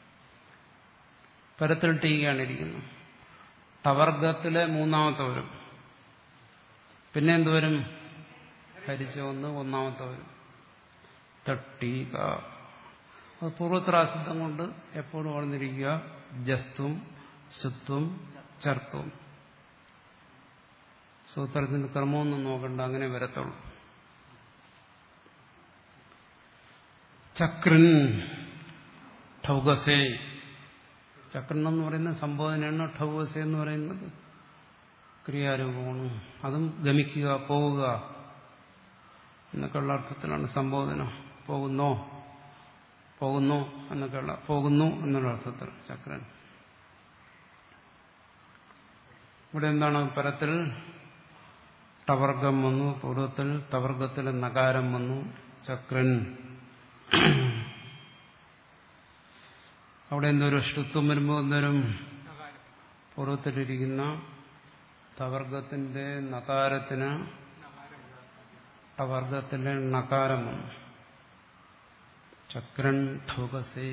പരത്തിൽ ടീകയാണ് ഇരിക്കുന്നത് ടവർഗത്തിലെ മൂന്നാമത്തെ വരും പിന്നെ എന്തുവരും ഹരിച്ച ഒന്ന് ഒന്നാമത്തെ വരും തട്ടീക അത് പൂർവത്രാസിദ്ധം കൊണ്ട് എപ്പോഴും വളർന്നിരിക്കുക ജസ്തും ശുത്വം ചർത്തും സൂത്രത്തിന്റെ ക്രമമൊന്നും നോക്കണ്ട അങ്ങനെ വരത്തുള്ളൂ ചക്രൻ ഠൗകസേ ചക്രൻ എന്ന് പറയുന്ന സംബോധനയാണ് ഠൗകസേ എന്ന് പറയുന്നത് ക്രിയാരൂപമാണ് അതും ഗമിക്കുക പോവുക എന്നൊക്കെയുള്ള അർത്ഥത്തിലാണ് സംബോധന പോകുന്നോ പോകുന്നു എന്നൊക്കെയുള്ള പോകുന്നു എന്നുള്ള അർത്ഥത്തിൽ ചക്രൻ ഇവിടെ എന്താണ് പരത്തിൽ ടവർഗം വന്നു പൂർവ്വത്തിൽ തവർഗത്തിൽ നകാരം വന്നു ചക്രൻ അവിടെ എന്തൊരു ഷ്ടുത്വം വരുമ്പോൾ എന്തോരും പൂർവ്വത്തിലിരിക്കുന്ന തവർഗത്തിന്റെ നകാരത്തിന് ടവർഗത്തിലെ നകാരം വന്നു ചക്രൻ ഠോകസേ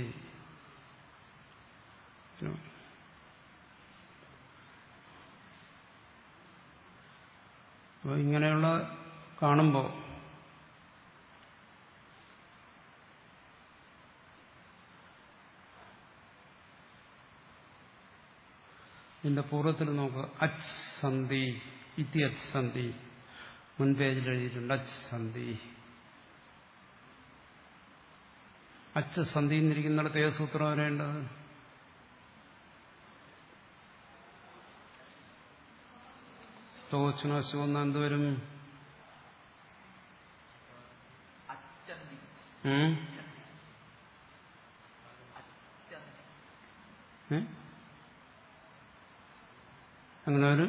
അപ്പോൾ ഇങ്ങനെയുള്ള കാണുമ്പോൾ ഇതിന്റെ പൂർവ്വത്തിൽ നോക്കുക അച്ച് സന്ധി ഇതി അച്ച് സന്ധി മുൻ പേജിൽ എഴുതിയിട്ടുണ്ട് അച്ച് സന്ധി അച്ച് സന്ധി എന്നിരിക്കുന്നിടത്ത് ഏത് സൂത്രം വരേണ്ടത് സ്തോച്ചനശുവെന്ന് എന്തുവരും അച്ചന്തി ഉം? അച്ചന്തി ഏ? അങ്ങനെ ഒരു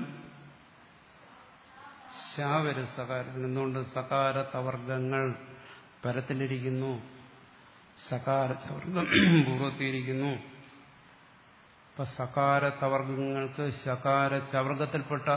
ശാവര സകാരത്തിന് എന്തുകൊണ്ട് സകാര തവർഗങ്ങൾ പരത്തിലിരിക്കുന്നു സകാര ചവർഗം പൂർവ്വത്തിയിരിക്കുന്നു ഇപ്പൊ സകാര തവർഗങ്ങൾക്ക് ശകാര ചവർഗത്തിൽപ്പെട്ട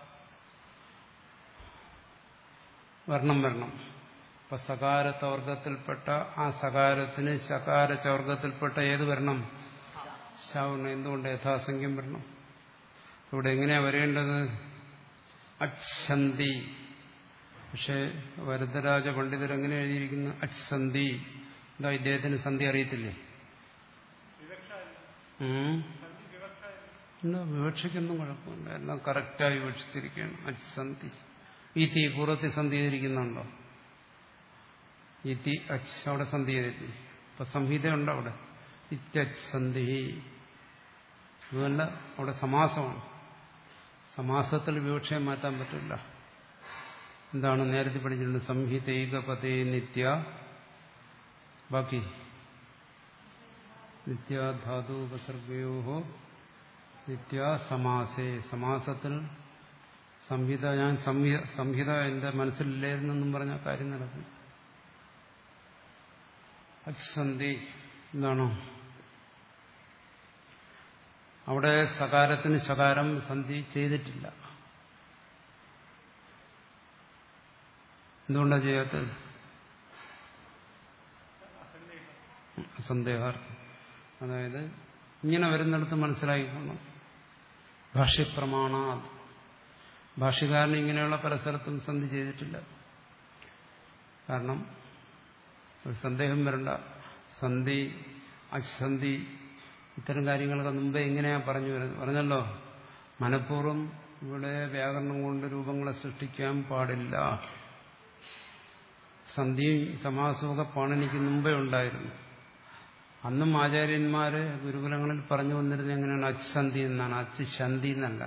വർണ്ണം വരണം ഇപ്പൊ സകാര തവർഗത്തിൽപ്പെട്ട ആ സകാരത്തിന് ശകാര ചവർഗത്തിൽപ്പെട്ട ഏത് വരണം ശാവണം എന്തുകൊണ്ട് യഥാസംഖ്യം വരണം ഇവിടെ എങ്ങനെയാ വരേണ്ടത് അച്ഛന്തി പക്ഷെ വരദരാജ പണ്ഡിതർ എങ്ങനെ എഴുതിയിരിക്കുന്നു അച്ഛന്തി എന്താ ഇദ്ദേഹത്തിന് സന്ധി അറിയത്തില്ലേ ഉം. ഇല്ല വിവക്ഷയ്ക്കൊന്നും കുഴപ്പമില്ല എല്ലാം കറക്റ്റായി വിവക്ഷിച്ചിരിക്കുകയാണ് അച്ഛന്തി ഈ തീ പൂർവ്വത്തിൽ സന്ധി ചെയ്തിരിക്കുന്നുണ്ടോ ഈ തീ അച്ച് അവിടെ സന്ധി ചെയ്തിട്ടില്ലേ ഇപ്പൊ സംഹിതയുണ്ട് അവിടെ ഇത്യച്ഛന്തി അതുമല്ല അവിടെ സമാസമാണ് സമാസത്തിൽ വിവക്ഷയെ മാറ്റാൻ പറ്റില്ല എന്താണ് നേരത്തെ പഠിച്ചിട്ടുണ്ട് സംഹിതൈക പതേ നിത്യ ബാക്കി നിത്യാധാതു ഉപസർഗയോ നിത്യ സമാസേ സമാസത്തിൽ സംഹിത ഞാൻ സംഹിത സംഹിത എന്റെ മനസ്സിലില്ലായിരുന്നെന്നും പറഞ്ഞ കാര്യം നടക്കും അച്ഛന്തി എന്താണോ അവിടെ സകാരത്തിന് ശകാരം സന്ധി ചെയ്തിട്ടില്ല എന്തുകൊണ്ടാണ് ചെയ്യാത്തത് സന്ദേഹാർത്ഥം അതായത് ഇങ്ങനെ വരുന്നിടത്ത് മനസ്സിലാക്കിക്കണം ഭാഷ്യപ്രമാണ ഭാഷ്യകാരൻ ഇങ്ങനെയുള്ള പല സ്ഥലത്തും സന്ധി ചെയ്തിട്ടില്ല കാരണം ഒരു സന്ദേഹം വരണ്ട സന്ധി അസന്ധി ഇത്തരം കാര്യങ്ങളൊക്കെ മുമ്പേ എങ്ങനെയാ പറഞ്ഞു വരുന്നത് പറഞ്ഞല്ലോ മനഃപൂർവ്വം ഇവിടെ വ്യാകരണം കൊണ്ട് രൂപങ്ങളെ സൃഷ്ടിക്കാൻ പാടില്ല സന്ധിയും സമാസമൊക്കെ പാണിനിക്ക് മുമ്പേ ഉണ്ടായിരുന്നു അന്നും ആചാര്യന്മാര് ഗുരുകുലങ്ങളിൽ പറഞ്ഞു വന്നിരുന്നത് എങ്ങനെയാണ് അച്ഛന്തി എന്നാണ് അച്ച് ശന്തി എന്നല്ല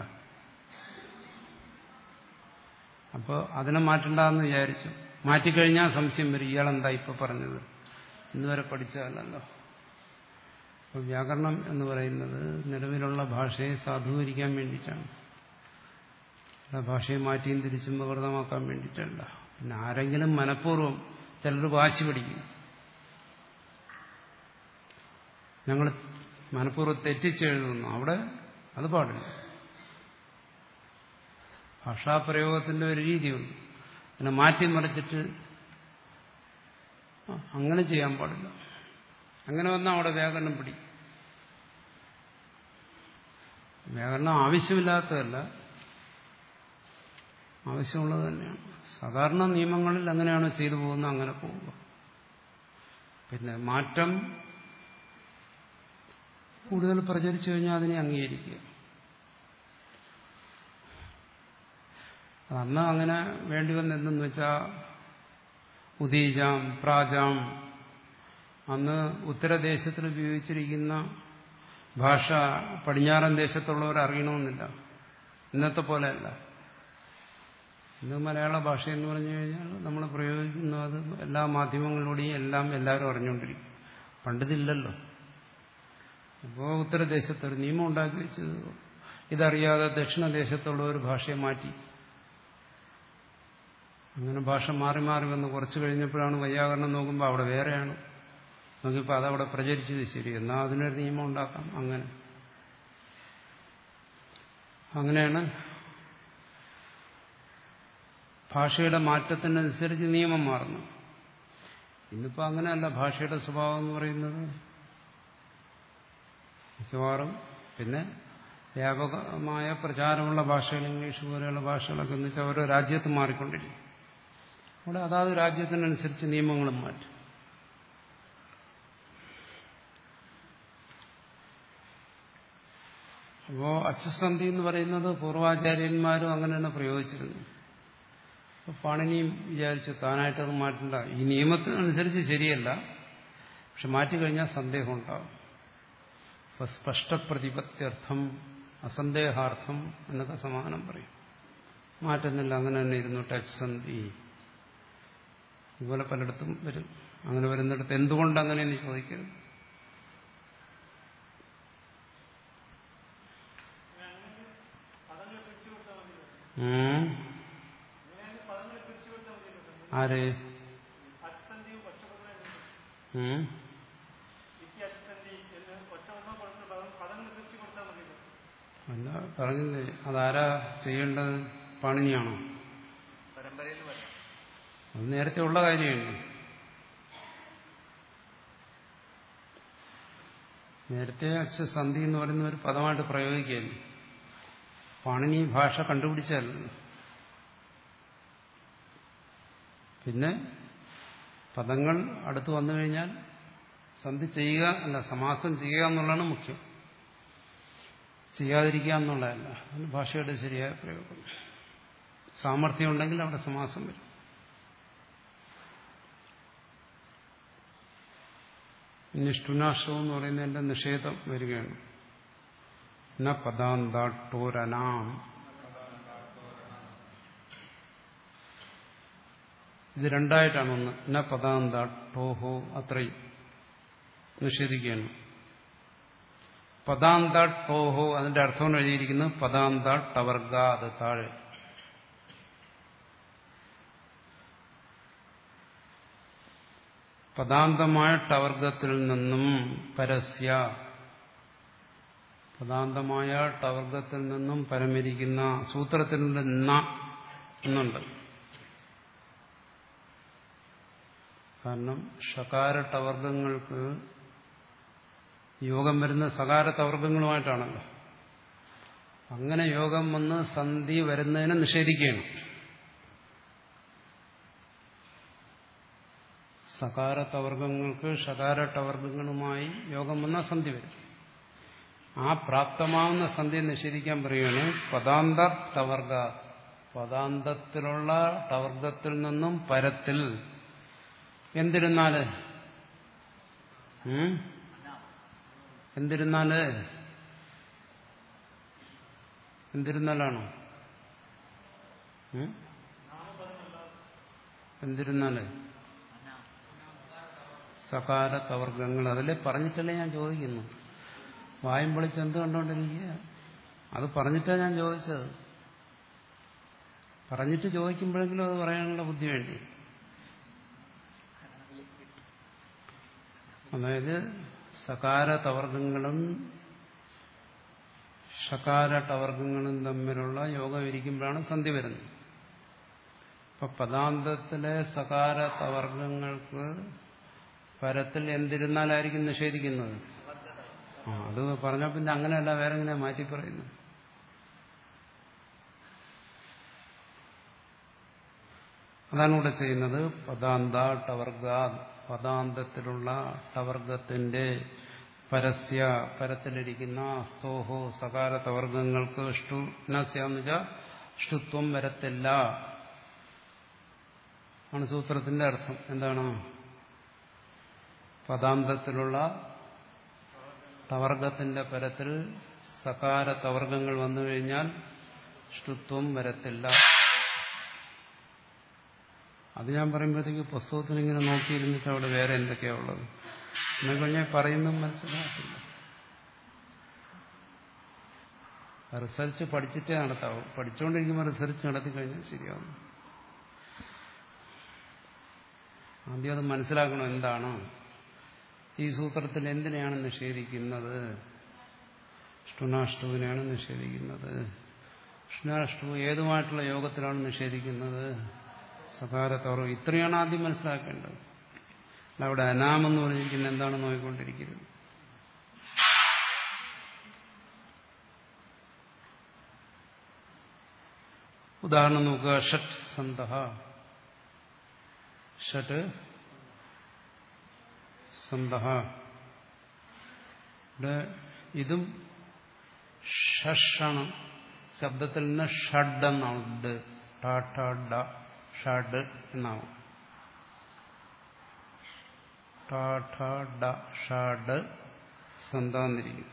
അപ്പോൾ അതിനെ മാറ്റണ്ടെന്ന് വിചാരിച്ചു മാറ്റിക്കഴിഞ്ഞാൽ സംശയം വരും ഇയാളെന്താ ഇപ്പൊ പറഞ്ഞത് ഇന്നുവരെ പഠിച്ചതല്ലോ അപ്പോൾ വ്യാകരണം എന്ന് പറയുന്നത് നിലവിലുള്ള ഭാഷയെ സാധൂകരിക്കാൻ വേണ്ടിയിട്ടാണ് ആ ഭാഷയെ മാറ്റിയും തിരിച്ചും വികൃതമാക്കാൻ വേണ്ടിയിട്ടല്ല പിന്നെ ആരെങ്കിലും മനഃപൂർവ്വം ചിലർ വാശി പിടിക്കും ഞങ്ങൾ മനഃപൂർവ്വം തെറ്റിച്ചെഴുതുന്നു അവിടെ അത് പാടില്ല ഭാഷാപ്രയോഗത്തിന്റെ ഒരു രീതിയുണ്ട് പിന്നെ മാറ്റിമറിച്ചിട്ട് അങ്ങനെ ചെയ്യാൻ പാടില്ല അങ്ങനെ വന്നാൽ അവിടെ വ്യാകരണം പിടിക്കും വ്യാകരണം ആവശ്യമില്ലാത്തതല്ല ആവശ്യമുള്ളത് തന്നെയാണ് സാധാരണ നിയമങ്ങളിൽ അങ്ങനെയാണ് ചെയ്തു പോകുന്നത് അങ്ങനെ പോവുക പിന്നെ മാറ്റം കൂടുതൽ പ്രചരിച്ചു കഴിഞ്ഞാൽ അതിനെ അംഗീകരിക്കുക അന്ന് അങ്ങനെ വേണ്ടി വന്നെന്തെന്ന് വെച്ചാൽ ഉദീജാം പ്രാജാം അന്ന് ഉത്തരദേശത്തിൽ ഉപയോഗിച്ചിരിക്കുന്ന ഭാഷ പടിഞ്ഞാറൻ ദേശത്തുള്ളവർ അറിയണമെന്നില്ല ഇന്നത്തെ പോലെയല്ല ഇന്ന് മലയാള ഭാഷ എന്ന് പറഞ്ഞു കഴിഞ്ഞാൽ നമ്മൾ പ്രയോഗിക്കുന്ന അത് എല്ലാ മാധ്യമങ്ങളിലൂടെയും എല്ലാം എല്ലാവരും അറിഞ്ഞുകൊണ്ടിരിക്കും പണ്ടിതില്ലല്ലോ അപ്പോൾ ഉത്തരദേശത്ത് ഒരു നിയമം ഉണ്ടാക്കി വെച്ചത് ഇതറിയാതെ ദക്ഷിണദേശത്തുള്ള ഒരു ഭാഷയെ മാറ്റി അങ്ങനെ ഭാഷ മാറി മാറി വന്ന് കുറച്ച് കഴിഞ്ഞപ്പോഴാണ് വൈയാകരണം നോക്കുമ്പോൾ അവിടെ വേറെയാണ് നോക്കിയപ്പോൾ അതവിടെ പ്രചരിച്ചത് ശരി എന്നാൽ അതിനൊരു നിയമം ഉണ്ടാക്കാം അങ്ങനെ അങ്ങനെയാണ് ഭാഷയുടെ മാറ്റത്തിനനുസരിച്ച് നിയമം മാറുന്നു ഇന്നിപ്പോൾ അങ്ങനെയല്ല ഭാഷയുടെ സ്വഭാവം എന്ന് പറയുന്നത് മിക്കവാറും പിന്നെ വ്യാപകമായ പ്രചാരമുള്ള ഭാഷകൾ ഇംഗ്ലീഷ് പോലെയുള്ള ഭാഷകളൊക്കെ എന്ന് വെച്ചാൽ ഓരോ രാജ്യത്ത് മാറിക്കൊണ്ടിരിക്കും അവിടെ അതാത് രാജ്യത്തിനനുസരിച്ച് നിയമങ്ങളും മാറ്റും അപ്പോ അച്ഛസന്ധി എന്ന് പറയുന്നത് പൂർവാചാര്യന്മാരും അങ്ങനെ തന്നെ പ്രയോഗിച്ചിരുന്നു അപ്പൊ പാണിനിയും വിചാരിച്ചു താനായിട്ടത് മാറ്റണ്ട ഈ നിയമത്തിനനുസരിച്ച് ശരിയല്ല പക്ഷെ മാറ്റിക്കഴിഞ്ഞാൽ സന്ദേഹം ഉണ്ടാവും അപ്പൊ സ്പഷ്ടപ്രതിപത്യർത്ഥം അസന്ദേഹാർത്ഥം എന്നൊക്കെ സമാനം പറയും മാറ്റുന്നില്ല അങ്ങനെ തന്നെ ഇരുന്നു ടച്ച് സന്ധി ഇതുപോലെ പലയിടത്തും വരും അങ്ങനെ വരുന്നിടത്ത് എന്തുകൊണ്ട് അങ്ങനെയെന്ന് ചോദിക്കരുത് ഉം. ആര് ഉം. അല്ല പറഞ്ഞില്ലേ അതാരാ ചെയ്യേണ്ടത് പാണിനിയാണോ പരമ്പരയിൽ വരും അത് നേരത്തെ ഉള്ള കാര്യമാണ് നേരത്തെ അച്ഛസന്ധി എന്ന് പറയുന്ന ഒരു പദമായിട്ട് പ്രയോഗിക്കുകയല്ലേ പാണിനി ഭാഷ കണ്ടുപിടിച്ചല്ലോ പിന്നെ പദങ്ങൾ അടുത്ത് വന്നു കഴിഞ്ഞാൽ സന്ധി ചെയ്യുക അല്ല സമാസം ചെയ്യുക എന്നുള്ളതാണ് മുഖ്യം ചെയ്യാതിരിക്കുക എന്നുള്ളതല്ല അതിന് ഭാഷയുടെ ശരിയായ പ്രയോഗം സാമർഥ്യം ഉണ്ടെങ്കിൽ അവിടെ സമാസം വരും നിഷ്ഠുനാഷ്ടം എന്ന് പറയുന്നതിന്റെ നിഷേധം വരികയാണ് ന പദാന്താട്ടോരനാം ഇത് രണ്ടായിട്ടാണ് ഒന്ന് ന പദാന്താട്ടോഹോ അത്രയും നിഷേധിക്കുകയാണ് പദാന്താട്ടോഹോ അതിന്റെ അർത്ഥം എഴുതിയിരിക്കുന്നത് പദാന്താട്ടവർഗ അത് താഴെ പദാന്തമായ ടവർഗത്തിൽ നിന്നും പരസ്യ പദാന്തമായ ടവർഗത്തിൽ നിന്നും പരമിരിക്കുന്ന സൂത്രത്തിനുള്ള ന എന്നുണ്ട് കാരണം ഷകാര ടവർഗങ്ങൾക്ക് യോഗം വരുന്ന സകാര തവർഗങ്ങളുമായിട്ടാണല്ലോ അങ്ങനെ യോഗം വന്ന് സന്ധി വരുന്നതിനെ നിഷേധിക്കുകയാണ് സകാര തവർഗങ്ങൾക്ക് ഷകാര ടവർഗങ്ങളുമായി യോഗം വന്ന സന്ധി വരും ആ പ്രാപ്തമാവുന്ന സന്ധി നിഷേധിക്കാൻ പറയുകയാണ് പദാന്ത ടവർഗ പദാന്തത്തിലുള്ള ടവർഗത്തിൽ നിന്നും പരത്തിൽ എന്തിരുന്നാല് ഉം? എന്തിരുന്നാല് എന്തിരുന്നാലാണോ ഉം? എന്തിരുന്നാല് സകാര തവർഗങ്ങൾ അതിലെ പറഞ്ഞിട്ടല്ലേ ഞാൻ ചോദിക്കുന്നു വായും പൊളിച്ച് എന്ത് കണ്ടുകൊണ്ടിരിക്കുക അത് പറഞ്ഞിട്ടാണ് ഞാൻ ചോദിച്ചത് പറഞ്ഞിട്ട് ചോദിക്കുമ്പോഴെങ്കിലും അത് പറയാനുള്ള ബുദ്ധി വേണ്ടി അതായത് സകാര തവർഗങ്ങളും ഷകാര ടവർഗങ്ങളും തമ്മിലുള്ള യോഗം ഇരിക്കുമ്പോഴാണ് സന്ധി വരുന്നത് അപ്പൊ പദാന്തത്തിലെ സകാര തവർഗങ്ങൾക്ക് പരത്തിൽ എന്തിരുന്നാലായിരിക്കും നിഷേധിക്കുന്നത് ആ അത് പറഞ്ഞാൽ പിന്നെ അങ്ങനെയല്ല വേറെ എങ്ങനെ മാറ്റി പറയുന്നു അതാണ് ഇവിടെ ചെയ്യുന്നത് പദാന്ത ടവർഗ പദാന്തത്തിലുള്ള ടവർഗത്തിന്റെ പരസ്യ പരത്തിലിരിക്കുന്ന സ്തോഹോ സകാര തവർഗങ്ങൾക്ക് ഇഷ്ടു നസ്യാന്ന് വെച്ചാൽ ഇഷ്ടത്വം വരത്തില്ല ആണ് സൂത്രത്തിന്റെ അർത്ഥം എന്താണ് പദാന്തത്തിലുള്ള തവർഗത്തിന്റെ പരത്തിൽ സകാര തവർഗങ്ങൾ വന്നു കഴിഞ്ഞാൽ ഇഷ്ടത്വം വരത്തില്ല അത് ഞാൻ പറയുമ്പോഴത്തേക്ക് പുസ്തകത്തിന് ഇങ്ങനെ നോക്കിയിരുന്നിട്ട് അവിടെ വേറെ എന്തൊക്കെയാ ഉള്ളത് എന്നെ കഴിഞ്ഞാൽ പറയുന്നതും മനസ്സിലാക്കില്ല റിസർച്ച് പഠിച്ചിട്ടേ നടത്താവൂ പഠിച്ചുകൊണ്ടിരിക്കുമ്പോൾ റിസർച്ച് നടത്തി കഴിഞ്ഞാൽ ശരിയാവും ആദ്യം അത് മനസ്സിലാക്കണം എന്താണ് ഈ സൂത്രത്തിൽ എന്തിനെയാണ് നിഷേധിക്കുന്നത് അഷ്ടുനാഷ്ടവിനെയാണ് നിഷേധിക്കുന്നത് അഷ്ടുനാഷ്ടവും ഏതുമായിട്ടുള്ള യോഗത്തിലാണ് നിഷേധിക്കുന്നത് സകാരത്തോറും ഇത്രയാണ് ആദ്യം മനസ്സിലാക്കേണ്ടത് അല്ല അവിടെ അനാമെന്ന് പറഞ്ഞിരിക്കുന്നത് എന്താണ് നോക്കിക്കൊണ്ടിരിക്കുന്നത് ഉദാഹരണം നോക്കുക ഷട്ട് സന്ത ഷട്ട് സന്ത ഇവിടെ ഇതും ഷഷാണ് ശബ്ദത്തിൽ നിന്ന് ഷഡ് എന്നാവും ഡ് ട ട ഡ ഷഡ് എന്നാവും ട ട ഡ ഷഡ് സന്താന്നിരിക്കും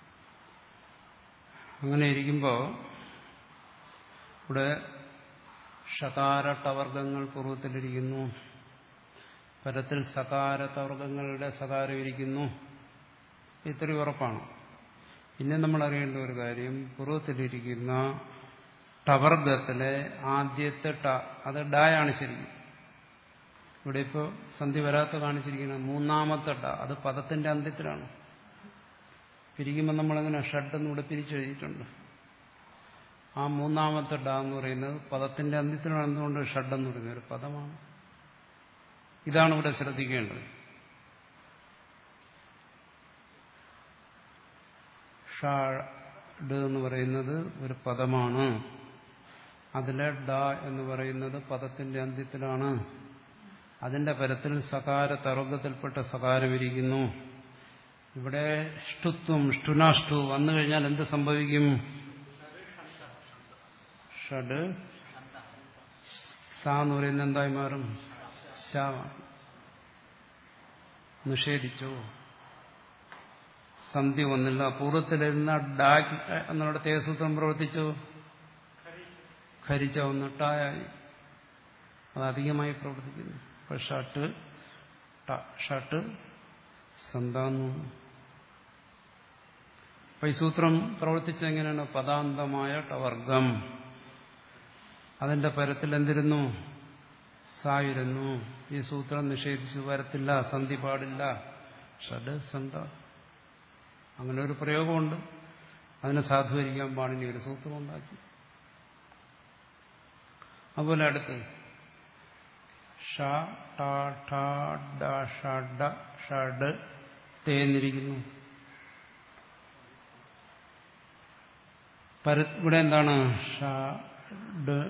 അങ്ങനെ ഇരിക്കുമ്പോൾ ഇവിടെ ഷകാര ടവർഗങ്ങൾ പൂർവ്വത്തിലിരിക്കുന്നു പരത്തിൽ സകാര തവർഗങ്ങളുടെ സകാരം ഇരിക്കുന്നു ഇത്രയും ഉറപ്പാണ് പിന്നെ നമ്മൾ അറിയേണ്ട ഒരു കാര്യം പൂർവ്വത്തിലിരിക്കുന്ന ടവർഗത്തിലെ ആദ്യത്തെ ട അത് ഡായാണ് ശരിക്കും ഇവിടെ ഇപ്പോൾ സന്ധി വരാത്ത കാണിച്ചിരിക്കുന്നത് മൂന്നാമത്തെ ട അത് പദത്തിന്റെ അന്ത്യത്തിലാണ് പിരിക്കുമ്പോൾ നമ്മളങ്ങനെ ഷഡെന്ന് ഇവിടെ പിരിച്ചെഴുതിയിട്ടുണ്ട് ആ മൂന്നാമത്തെ ഡ എന്ന് പറയുന്നത് പദത്തിന്റെ അന്ത്യത്തിലാണ് എന്തുകൊണ്ട് ഷഡെന്ന് പറയുന്നത് ഒരു പദമാണ് ഇതാണ് ഇവിടെ ശ്രദ്ധിക്കേണ്ടത് ഷാഡ് എന്ന് പറയുന്നത് ഒരു പദമാണ് അതിലെ ഡ എന്ന് പറയുന്നത് പദത്തിന്റെ അന്ത്യത്തിലാണ് അതിന്റെ പരത്തിൽ സകാര തർഗത്തിൽപ്പെട്ട സകാരം ഇരിക്കുന്നു ഇവിടെ ഷ്ടുത്വം ഷ്ടുനാഷ്ടു വന്നു കഴിഞ്ഞാൽ എന്ത് സംഭവിക്കും ഷഡ് സ എന്ന് പറയുന്നത് എന്തായി മാറും ശ നിഷേധിച്ചു സന്ധി വന്നില്ല പൂർവ്വത്തിലിരുന്ന ഡാക്ക് എന്നുള്ള തേസൂത്രം പ്രവർത്തിച്ചു ഖരിച്ച ഒന്ന് ടായായി അത് അധികമായി പ്രവർത്തിക്കുന്നു ഇപ്പൊ ഷട്ട് ഷട്ട് സന്താന്നു അപ്പൊ ഈ സൂത്രം പ്രവർത്തിച്ചെങ്ങനെയാണ് പദാന്തമായ ടവർഗം അതിന്റെ പരത്തിൽ എന്തിരുന്നു സായിരുന്നു ഈ സൂത്രം നിഷേധിച്ചു വരത്തില്ല സന്ധി പാടില്ല ഷഡ് സന്ത അങ്ങനെ ഒരു പ്രയോഗമുണ്ട് അതിനെ സാധൂകരിക്കാൻ പാടിനി ഒരു സൂത്രം ഉണ്ടാക്കി അതുപോലെ അടുത്ത് ഷ ട ഠ ഡ ഷ ഡ ഷഡ് തേന്നിരിക്കുന്നു ഇവിടെ എന്താണ് ഷഡ്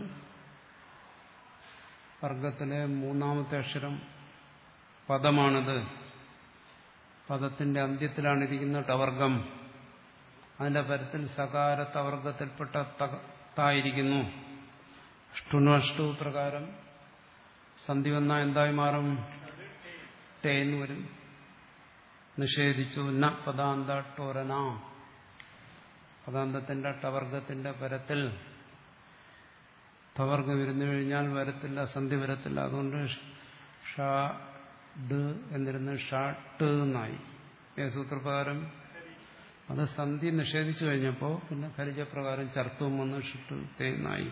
വർഗത്തിലെ മൂന്നാമത്തെ അക്ഷരം പദമാണിത് പദത്തിന്റെ അന്ത്യത്തിലാണ് ഇരിക്കുന്ന ടവർഗം അതിന്റെ പരത്തിൽ സകാര തവർഗത്തിൽപ്പെട്ട തായിരിക്കുന്നു ഷ്ടുനഷ്ടു പ്രകാരം സന്ധി വന്ന എന്തായി മാറും തേന്ന് വരും നിഷേധിച്ചു ന പദാന്ത ടോരന പദാന്തത്തിന്റെ ടവർഗത്തിന്റെ പരത്തിൽ തവർഗം ഇരുന്നു കഴിഞ്ഞാൽ വരത്തില്ല സന്ധി വരത്തില്ല അതുകൊണ്ട് ഷ ഡ് എന്നിരുന്ന് ഷാട്ട് എന്നായി സൂത്രപ്രകാരം അത് സന്ധി നിഷേധിച്ചു കഴിഞ്ഞപ്പോൾ പിന്നെ ഖരിജപ്രകാരം ചർത്തും വന്ന് ഷിട്ട് തേന്നായി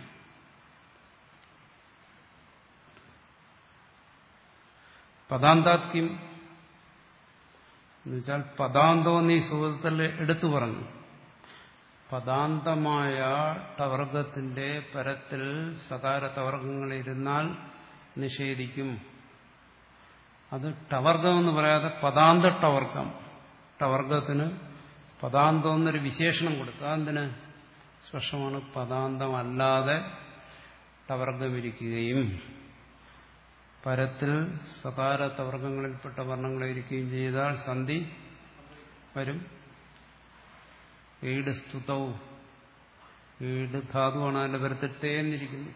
പദാന്താത്യം എന്നുവെച്ചാൽ പദാന്തം എന്നീ സുഹൃത്തിൽ എടുത്തു പറഞ്ഞു പദാന്തമായ ടവർഗത്തിന്റെ പരത്തിൽ സകാര തവർഗങ്ങളിരുന്നാൽ നിഷേധിക്കും അത് ടവർഗം എന്ന് പറയാതെ പദാന്ത ടവർഗം ടവർഗത്തിന് പദാന്തം എന്നൊരു വിശേഷണം കൊടുത്തു അതെന്തിന് സ്പഷ്ടമാണ് പദാന്തമല്ലാതെ ടവർഗമിരിക്കുകയും പരത്തിൽ സകാര തവർഗങ്ങളിൽപ്പെട്ട വർണ്ണങ്ങളിരിക്കുകയും ചെയ്താൽ സന്ധി വരും ഈട് സ്തുതവും ഈട് ധാതുവാണ് അതിന്റെ പരത്തിൽ തേന്നിരിക്കുന്നു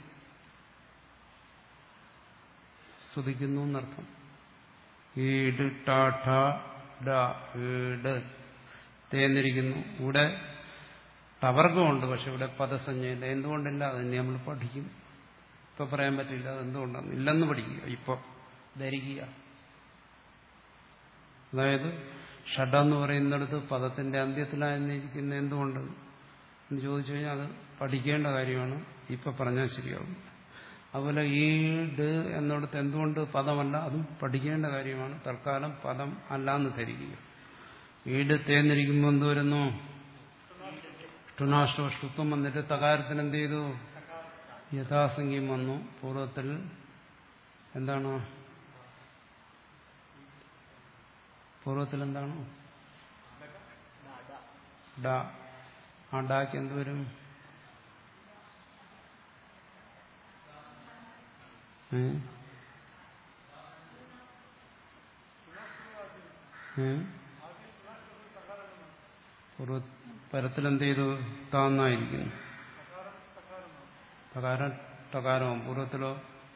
സ്തുതിക്കുന്നു എന്നർത്ഥം ഈട് ടാഠ ഈട് തേന്നിരിക്കുന്നു ഇവിടെ ടവർഗമുണ്ട് പക്ഷെ ഇവിടെ പദസഞ്ജയില്ല എന്തുകൊണ്ടില്ല അത് നമ്മൾ പഠിക്കും ഇപ്പൊ പറയാൻ പറ്റില്ല അത് എന്തുകൊണ്ടാണ് ഇല്ലെന്ന് പഠിക്കുക ഇപ്പൊ ധരിക്കുക അതായത് ഷഡ എന്ന് പറയുന്നിടത്ത് പദത്തിന്റെ അന്ത്യത്തിലായിരിക്കുന്ന എന്തുകൊണ്ട് എന്ന് ചോദിച്ചു കഴിഞ്ഞാൽ അത് പഠിക്കേണ്ട കാര്യമാണ് ഇപ്പൊ പറഞ്ഞാൽ ശരിയാവും അതുപോലെ ഈ ഡ് എന്നിടത്ത് എന്തുകൊണ്ട് പദമല്ല അതും പഠിക്കേണ്ട കാര്യമാണ് തൽക്കാലം പദം അല്ല എന്ന് ധരിക്കുക ഈട് തേന്നിരിക്കുമ്പോൾ എന്ത് വരുന്നു ഷ്ടുനാഷ്ട ഷ്ടുത്വം വന്നിട്ട് തകാരത്തിന് എന്ത് ചെയ്തു യഥാസംഖ്യം വന്നു പൂർവ്വത്തിൽ എന്താണ് പൂർവ്വത്തിൽ എന്താണ് ഡ ആ ഡാക്ക് എന്ത് വരും ഏ? ഏ? പൂർവ്വ പരത്തിൽ എന്ത് ചെയ്തു താന്നായിരിക്കുന്നു തകാരം തകാരവും പൂർവ്വത്തിലോ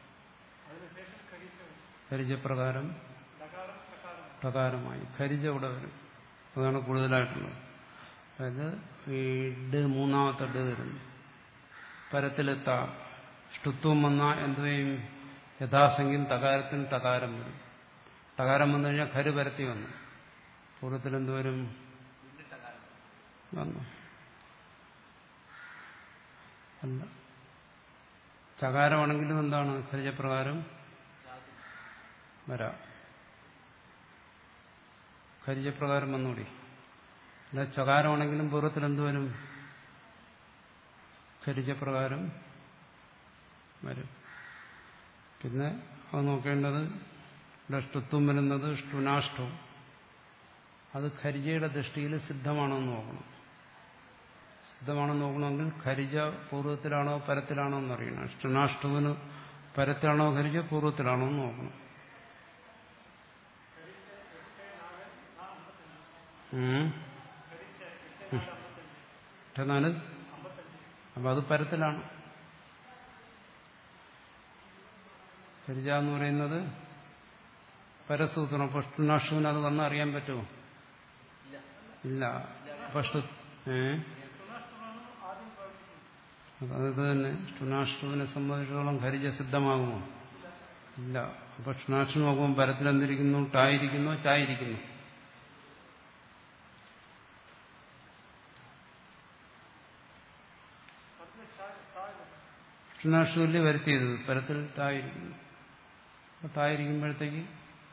ഖരിജപ്രകാരം ടകാരമായി ഖരിജ ഇവിടെ വരും അതാണ് കൂടുതലായിട്ടുള്ളത് അതായത് ഈ ഡ് മൂന്നാമത്തെ ഡ് വരുന്നു പരത്തിലെത്ത ഷ്ടുത്വം വന്ന എന്തുവയും യഥാസംഖ്യം തകാരത്തിന് തകാരം വരും തകാരം വന്നു കഴിഞ്ഞാൽ ഖര് പരത്തി വന്നു പൂർവ്വത്തിൽ എന്തുവരും വന്നു അല്ല ചകാരമാണെങ്കിലും എന്താണ് ഖരിജപ്രകാരം വരാം ഖരിജപ്രകാരം വന്നുകൂടി അല്ല ചകാരമാണെങ്കിലും പൂർവ്വത്തിൽ എന്തുവരും ഖരിജപ്രകാരം വരും പിന്നെ അത് നോക്കേണ്ടത് ഇവിടെ ഷ്ടുത്വം വരുന്നത് ഷ്ടുനാഷ്ടവും അത് ഖരിജയുടെ ദൃഷ്ടിയിൽ സിദ്ധമാണോ എന്ന് നോക്കണം സിദ്ധമാണെന്ന് നോക്കണമെങ്കിൽ ഖരിജ പൂർവ്വത്തിലാണോ പരത്തിലാണോ എന്നറിയണം ഷ്ടുനാഷ്ടുവിന് പരത്തിലാണോ ഖരിജ പൂർവ്വത്തിലാണോ എന്ന് നോക്കണം എന്നാല് അപ്പൊ അത് പരത്തിലാണ് ഖരിജ എന്ന് പറയുന്നത് പരസൂത്രം അപ്പൊ ഷ്ടുനാഷ്ടുവിന് അത് വന്ന് അറിയാൻ പറ്റുമോ ഇല്ല അപ്പൊ ഷ്ടു ഏ അത് തന്നെ ഷ്ടുനാഷ്ടുവിനെ സംബന്ധിച്ചിടത്തോളം ഖരിജ സിദ്ധമാകുമോ ഇല്ല അപ്പൊ ഷ്ണാക്ഷു നോക്കുമ്പോൾ പരത്തിൽ എന്തിരിക്കുന്നു ടായിരിക്കുന്നു ചായിരിക്കുന്നു ക്ഷണാക്ഷുവിൽ വരുത്തിയത് പരത്തിൽ ടായിരിക്കുന്നു ടായിരിക്കുമ്പോഴത്തേക്ക്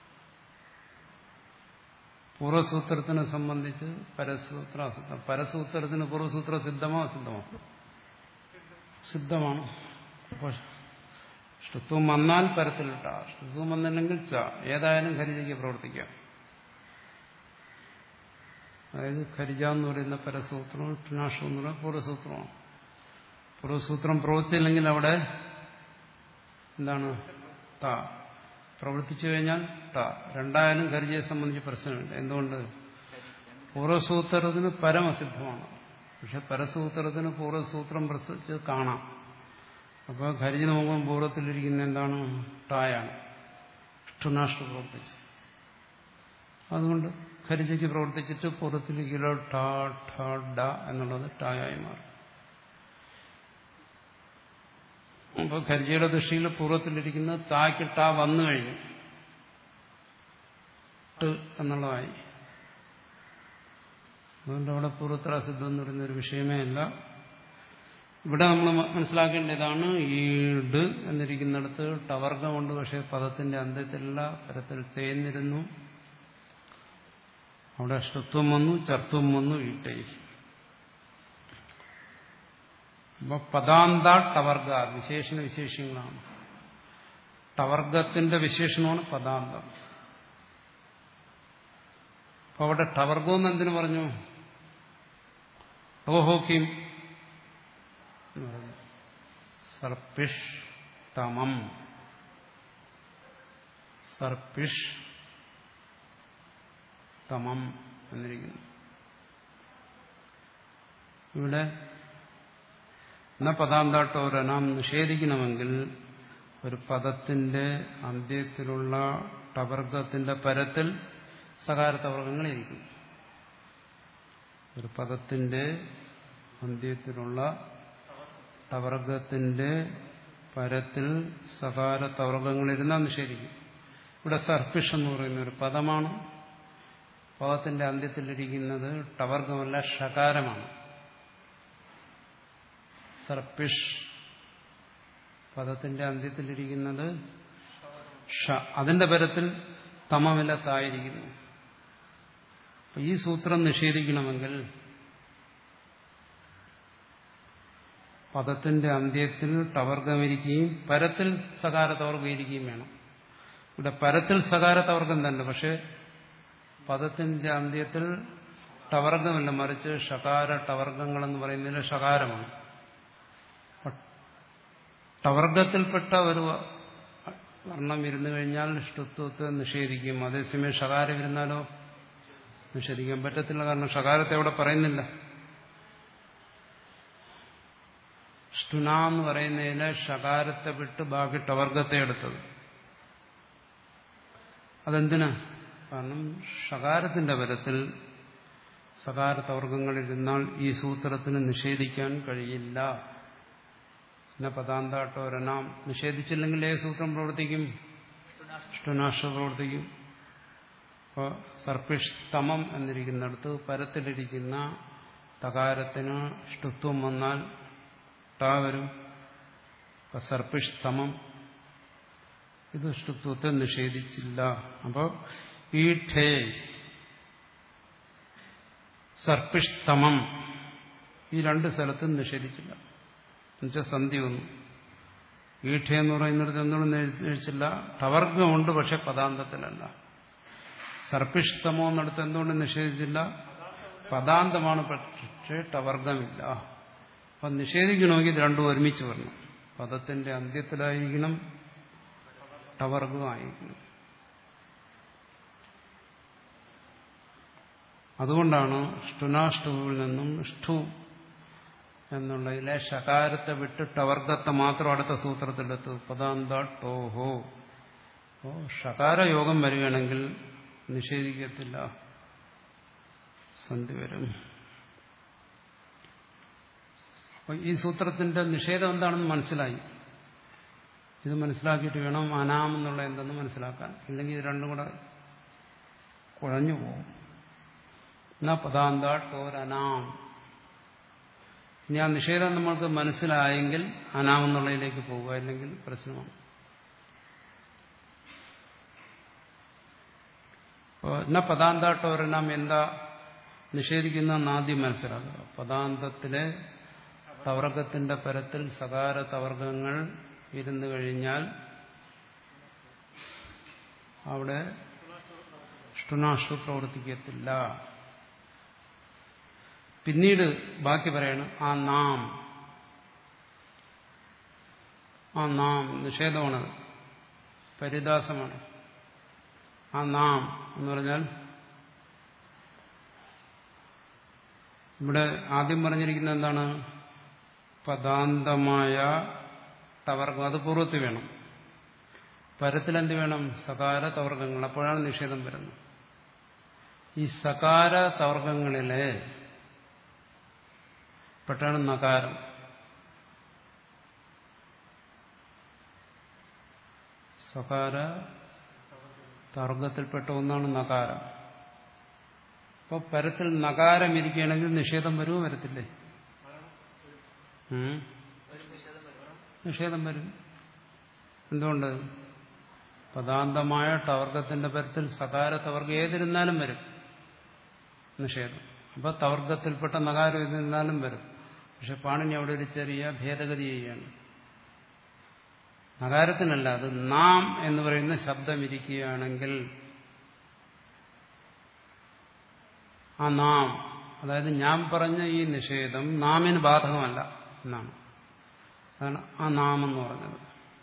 പൂർവ്വസൂത്രത്തിനെ സംബന്ധിച്ച് പരസൂത്ര അസിദ്ധം പരസൂത്രത്തിന് പൂർവ്വസൂത്ര സിദ്ധമോ അസിദ്ധമോ സിദ്ധമാണ് അപ്പോൾ ഷ്ടുത്വം വന്നാൽ പരത്തിലിട്ട ഷ്ടുത്വം വന്നില്ലെങ്കിൽ ച ഏതായാലും ഖരിജയ്ക്ക് പ്രവർത്തിക്കാം അതായത് ഖരിജ എന്ന് പറയുന്ന പരസൂത്രവും ക്ഷണാഷം എന്ന് പറയുന്ന പൂർവ്വസൂത്രമാണ് പൂർവ്വസൂത്രം പ്രവർത്തിച്ചില്ലെങ്കിൽ അവിടെ എന്താണ് ത പ്രവർത്തിച്ചു കഴിഞ്ഞാൽ ത രണ്ടായാലും ഖരിജയെ സംബന്ധിച്ച് പ്രശ്നമില്ല എന്തുകൊണ്ട് പൂർവ്വസൂത്രത്തിന് പരമസിദ്ധമാണ് പക്ഷെ പരസൂത്രത്തിന് പൂർവ്വസൂത്രം പ്രസരിച്ച് കാണാം അപ്പോൾ ഖരിജ് നോക്കുമ്പോൾ പൂർവ്വത്തിലിരിക്കുന്ന എന്താണ് ടായാണ് ഷ്ടുനാഷ്ട പ്രവർത്തിച്ച് അതുകൊണ്ട് ഖരിജയ്ക്ക് പ്രവർത്തിച്ചിട്ട് പൂർവ്വത്തിലേക്കുള്ള ഠ ഠ ഡ എന്നുള്ളത് ടായായി മാറും അപ്പോൾ ഖരിജയുടെ ദൃഷ്ടിയിൽ പൂർവ്വത്തിലിരിക്കുന്ന തായ്ക്ക് ടാ വന്നു കഴിഞ്ഞു ട് എന്നുള്ളതായി അതുകൊണ്ട് അവിടെ പൂർവ്വത്രാസിദ്ധം എന്ന് പറയുന്ന ഒരു വിഷയമേ അല്ല ഇവിടെ നമ്മൾ മനസ്സിലാക്കേണ്ടതാണ് ഈ ഡ് എന്നിരിക്കുന്നിടത്ത് ടവർഗമുണ്ട് പക്ഷെ പദത്തിന്റെ അന്ത്യത്തിലുള്ള പരത്തിൽ തേന്നിരുന്നു അവിടെ ഷ്ടുത്വം വന്നു ചർത്തും വന്നു ഈട്ടൈ അപ്പൊ പദാന്ത ടവർഗ വിശേഷണ വിശേഷങ്ങളാണ് ടവർഗത്തിന്റെ വിശേഷണമാണ് പദാന്തം അപ്പൊ അവിടെ ടവർഗം എന്ന് എന്തിനു പറഞ്ഞു ടോഹോക്കിം സർപ്പിഷ് തമം സർപ്പിഷ് തമം എന്നിരിക്കുന്നു ഇവിടെ എന്ന പദാന്താട്ടോരനാം നിഷേധിക്കണമെങ്കിൽ ഒരു പദത്തിന്റെ അന്ത്യത്തിലുള്ള ടവർഗത്തിന്റെ പരത്തിൽ സകാരത്തവർഗങ്ങളിരിക്കും ഒരു പദത്തിന്റെ അന്ത്യത്തിലുള്ള ടവർഗത്തിന്റെ പരത്തിൽ സകാരത്തവർഗങ്ങളിരുന്നാൽ നിഷേധിക്കും ഇവിടെ സർപ്പിഷ് എന്ന് പറയുന്ന ഒരു പദമാണ് പദത്തിന്റെ അന്ത്യത്തിലിരിക്കുന്നത് ടവർഗമല്ല ഷകാരമാണ് സർപ്പിഷ് പദത്തിന്റെ അന്ത്യത്തിലിരിക്കുന്നത് ഷ അതിന്റെ പരത്തിൽ തമമില്ലത്തായിരിക്കുന്നു ഈ സൂത്രം നിഷേധിക്കണമെങ്കിൽ പദത്തിന്റെ അന്ത്യത്തിൽ ടവർഗമിരിക്കുകയും പരത്തിൽ സകാരത്തവർഗം ഇരിക്കുകയും വേണം ഇവിടെ പരത്തിൽ സകാരത്തവർഗം തന്നെ പക്ഷെ പദത്തിന്റെ അന്ത്യത്തിൽ ടവർഗമല്ല മറിച്ച് ഷകാര ടവർഗങ്ങൾ എന്ന് പറയുന്നതിന് ഷകാരമാണ് ടവർഗത്തിൽപ്പെട്ട ഒരു വർണ്ണം ഇരുന്നു കഴിഞ്ഞാൽ ഷ്ടുത്വത്തെ നിഷേധിക്കും അതേസമയം ഷകാരം ഇരുന്നാലോ നിഷേധിക്കാൻ പറ്റത്തില്ല കാരണം ഷകാരത്തെ അവിടെ പറയുന്നില്ല ഷ്ടുന എന്ന് പറയുന്നതിലെ ഷകാരത്തെ വിട്ട് ബാക്കി ടവർഗത്തെ എടുത്തത് അതെന്തിനാ കാരണം ഷകാരത്തിന്റെ പരത്തിൽ സകാര തവർഗങ്ങളിരുന്നാൽ ഈ സൂത്രത്തിന് നിഷേധിക്കാൻ കഴിയില്ല പിന്നെ പദാന്താട്ടോരനാം നിഷേധിച്ചില്ലെങ്കിൽ ഏത് സൂത്രം പ്രവർത്തിക്കും ഷ്ടുനാഷ പ്രവർത്തിക്കും അപ്പോൾ സർപ്പിഷ്ടമം എന്നിരിക്കുന്നിടത്ത് പരത്തിലിരിക്കുന്ന തകാരത്തിന് ഷ്ടുത്വം വന്നാൽ ടാ വരും അപ്പൊ സർപ്പിഷ്ടമം ഇത് ഷ്ടുത്വത്തെ നിഷേധിച്ചില്ല അപ്പോൾ ഈ ഠേ സർപ്പിഷ്ടമം ഈ രണ്ട് സ്ഥലത്തും നിഷേധിച്ചില്ല എന്നുവെച്ചാൽ സന്ധി വന്നു ഈഠ എന്ന് പറയുന്നിടത്ത് എന്തുകൊണ്ട് നിഷേധിച്ചില്ല ടവർഗമുണ്ട് പക്ഷെ പദാന്തത്തിലല്ല സർപ്പിഷ്ടമോ എന്നിടത്ത് എന്തുകൊണ്ട് നിഷേധിച്ചില്ല പദാന്തമാണ് പക്ഷേ ടവർഗമില്ല അപ്പൊ നിഷേധിക്കണമെങ്കിൽ ഇത് രണ്ടും ഒരുമിച്ച് വരണം പദത്തിന്റെ അന്ത്യത്തിലായിരിക്കണം ടവർഗമായിരിക്കണം അതുകൊണ്ടാണ് ഷ്ടുനാഷ്ടുവിൽ നിന്നും ഷ്ഠു എന്നുള്ളതിലെ ഷകാരത്തെ വിട്ട് ടവർഗത്തെ മാത്രം അടുത്ത സൂത്രത്തിലെത്തു പദാന്ത ടോഹോ അപ്പോൾ ഷകാരയോഗം വരികയാണെങ്കിൽ നിഷേധിക്കത്തില്ല സന്ധി വരും അപ്പോൾ ഈ സൂത്രത്തിന്റെ നിഷേധം എന്താണെന്ന് മനസ്സിലായി ഇത് മനസ്സിലാക്കിയിട്ട് വേണം അനാം എന്നുള്ള എന്തെന്ന് മനസ്സിലാക്കാൻ ഇല്ലെങ്കിൽ ഇത് രണ്ടും കൂടെ കുഴഞ്ഞു പോകും എന്നാ പദാന്ത ടോരനാം ഇനി ആ നിഷേധം നമ്മൾക്ക് മനസ്സിലായെങ്കിൽ അനാം എന്നുള്ളതിലേക്ക് പോവുക അല്ലെങ്കിൽ പ്രശ്നമാണ് അപ്പോൾ എന്നാ പദാന്താട്ടോരനാം എന്താ നിഷേധിക്കുന്ന ആദ്യം മനസ്സിലാക്കുക പദാന്തത്തിലെ തവർഗത്തിന്റെ പരത്തിൽ സകാര തവർഗങ്ങൾ ഇരുന്നു കഴിഞ്ഞാൽ അവിടെ ഷ്ടുനാഷു പ്രവർത്തിക്കത്തില്ല പിന്നീട് ബാക്കി പറയണം ആ നാം ആ നാം നിഷേധമാണ് പരിദാസമാണ് ആ നാം എന്ന് പറഞ്ഞാൽ ഇവിടെ ആദ്യം പറഞ്ഞിരിക്കുന്ന എന്താണ് പദാന്തമായ തവർഗം അത് പൂർവ്വത്തിൽ വേണം പരത്തിലെന്ത് വേണം സകാര തവർഗങ്ങൾ അപ്പോഴാണ് നിഷേധം വരുന്നത് ഈ സകാര തവർഗങ്ങളിലെ പെട്ടാണ് നകാരം സകാര തർഗത്തിൽപ്പെട്ട ഒന്നാണ് നകാരം അപ്പോൾ പരത്തിൽ നകാരം ഇരിക്കുകയാണെങ്കിൽ നിഷേധം വരുമോ വരത്തില്ലേ ഉം? ഒരു നിഷേധം വരും നിഷേധം വരും എന്തുകൊണ്ട് പദാന്തമായ ടവർഗത്തിന്റെ പരത്തിൽ സകാര തവർഗം ഏതിരുന്നാലും വരും നിഷേധം അപ്പൊ തവർഗത്തിൽപ്പെട്ട നകാരം ഏതിരുന്നാലും വരും പക്ഷെ പാണിനി അവിടെ ഒരു ചെറിയ ഭേദഗതി ചെയ്യുകയാണ് നകാരത്തിനല്ല അത് നാം എന്ന് പറയുന്ന ശബ്ദം ഇരിക്കുകയാണെങ്കിൽ ആ നാം അതായത് ഞാൻ പറഞ്ഞ ഈ നിഷേധം നാമിന് ബാധകമല്ല എന്നാണ് അതാണ് ആ നാം എന്ന് പറഞ്ഞത്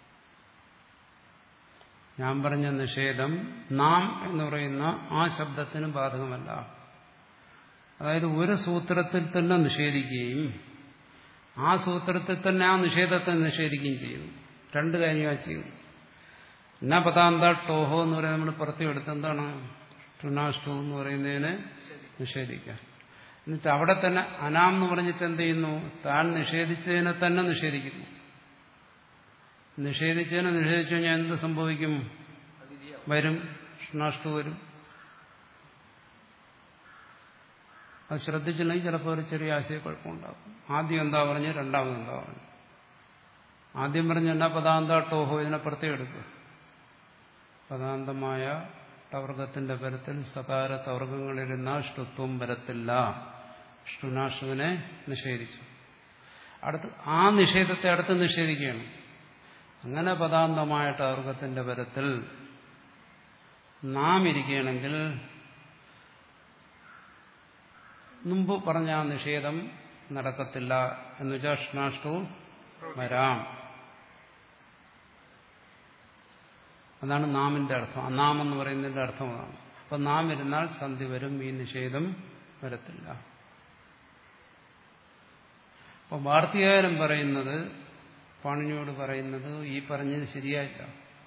ഞാൻ പറഞ്ഞ നിഷേധം നാം എന്ന് പറയുന്ന ആ ശബ്ദത്തിന് ബാധകമല്ല അതായത് ഒരു സൂത്രത്തിൽ തന്നെ നിഷേധിക്കുകയും ആ സൂത്രത്തിൽ തന്നെ ആ നിഷേധത്തെ നിഷേധിക്കുകയും ചെയ്യുന്നു രണ്ട് കാര്യമാണ് ചെയ്യുന്നു എന്നാ പതാന്ത ടോഹോ എന്ന് പറയുന്നത് നമ്മൾ പുറത്തെടുത്ത് എന്താണ് ടുനാഷ്ടു എന്ന് പറയുന്നതിനെ നിഷേധിക്കാൻ എന്നിട്ട് അവിടെ തന്നെ അനാം എന്ന് പറഞ്ഞിട്ട് എന്ത് ചെയ്യുന്നു താൻ നിഷേധിച്ചതിനെ തന്നെ നിഷേധിക്കുന്നു നിഷേധിച്ചതിനെ നിഷേധിച്ചു കഴിഞ്ഞാൽ എന്ത് സംഭവിക്കും അദ്വിതീയം വരും ഷ്ണാഷ്ടു വരും അത് ശ്രദ്ധിച്ചില്ലെങ്കിൽ ചിലപ്പോൾ ഒരു ചെറിയ ആശയക്കുഴപ്പമുണ്ടാകും ആദ്യം എന്താ പറഞ്ഞ് രണ്ടാമത് എന്താ പറഞ്ഞു ആദ്യം പറഞ്ഞ എന്നാ പദാന്ത ടോഹോ ഇതിനെ പ്രത്യേകം എടുക്കുക പദാന്തമായ ടവർഗത്തിന്റെ പരത്തിൽ സകാര തവർഗങ്ങളിരുന്ന ഷ്ടുത്വം വരത്തില്ല ഷ്ടുനാഷുവിനെ നിഷേധിച്ചു അടുത്ത് ആ നിഷേധത്തെ അടുത്ത് നിഷേധിക്കുകയാണ് അങ്ങനെ പദാന്തമായ ടവർഗത്തിന്റെ പരത്തിൽ നാം ഇരിക്കുകയാണെങ്കിൽ മുമ്പ് പറഞ്ഞ ആ നിഷേധം നടക്കത്തില്ല എന്ന് വെച്ചാൽ ഷ്ണാഷ്ടു വരാം അതാണ് നാമിന്റെ അർത്ഥം അനാം എന്ന് പറയുന്നതിന്റെ അർത്ഥം അതാണ് അപ്പൊ നാം ഇരുന്നാൽ സന്ധി വരും ഈ നിഷേധം വരത്തില്ല അപ്പോൾ വാർത്തികാരൻ പറയുന്നത് പാണിനിയോട് പറയുന്നത് ഈ പറഞ്ഞത് ശരിയായില്ല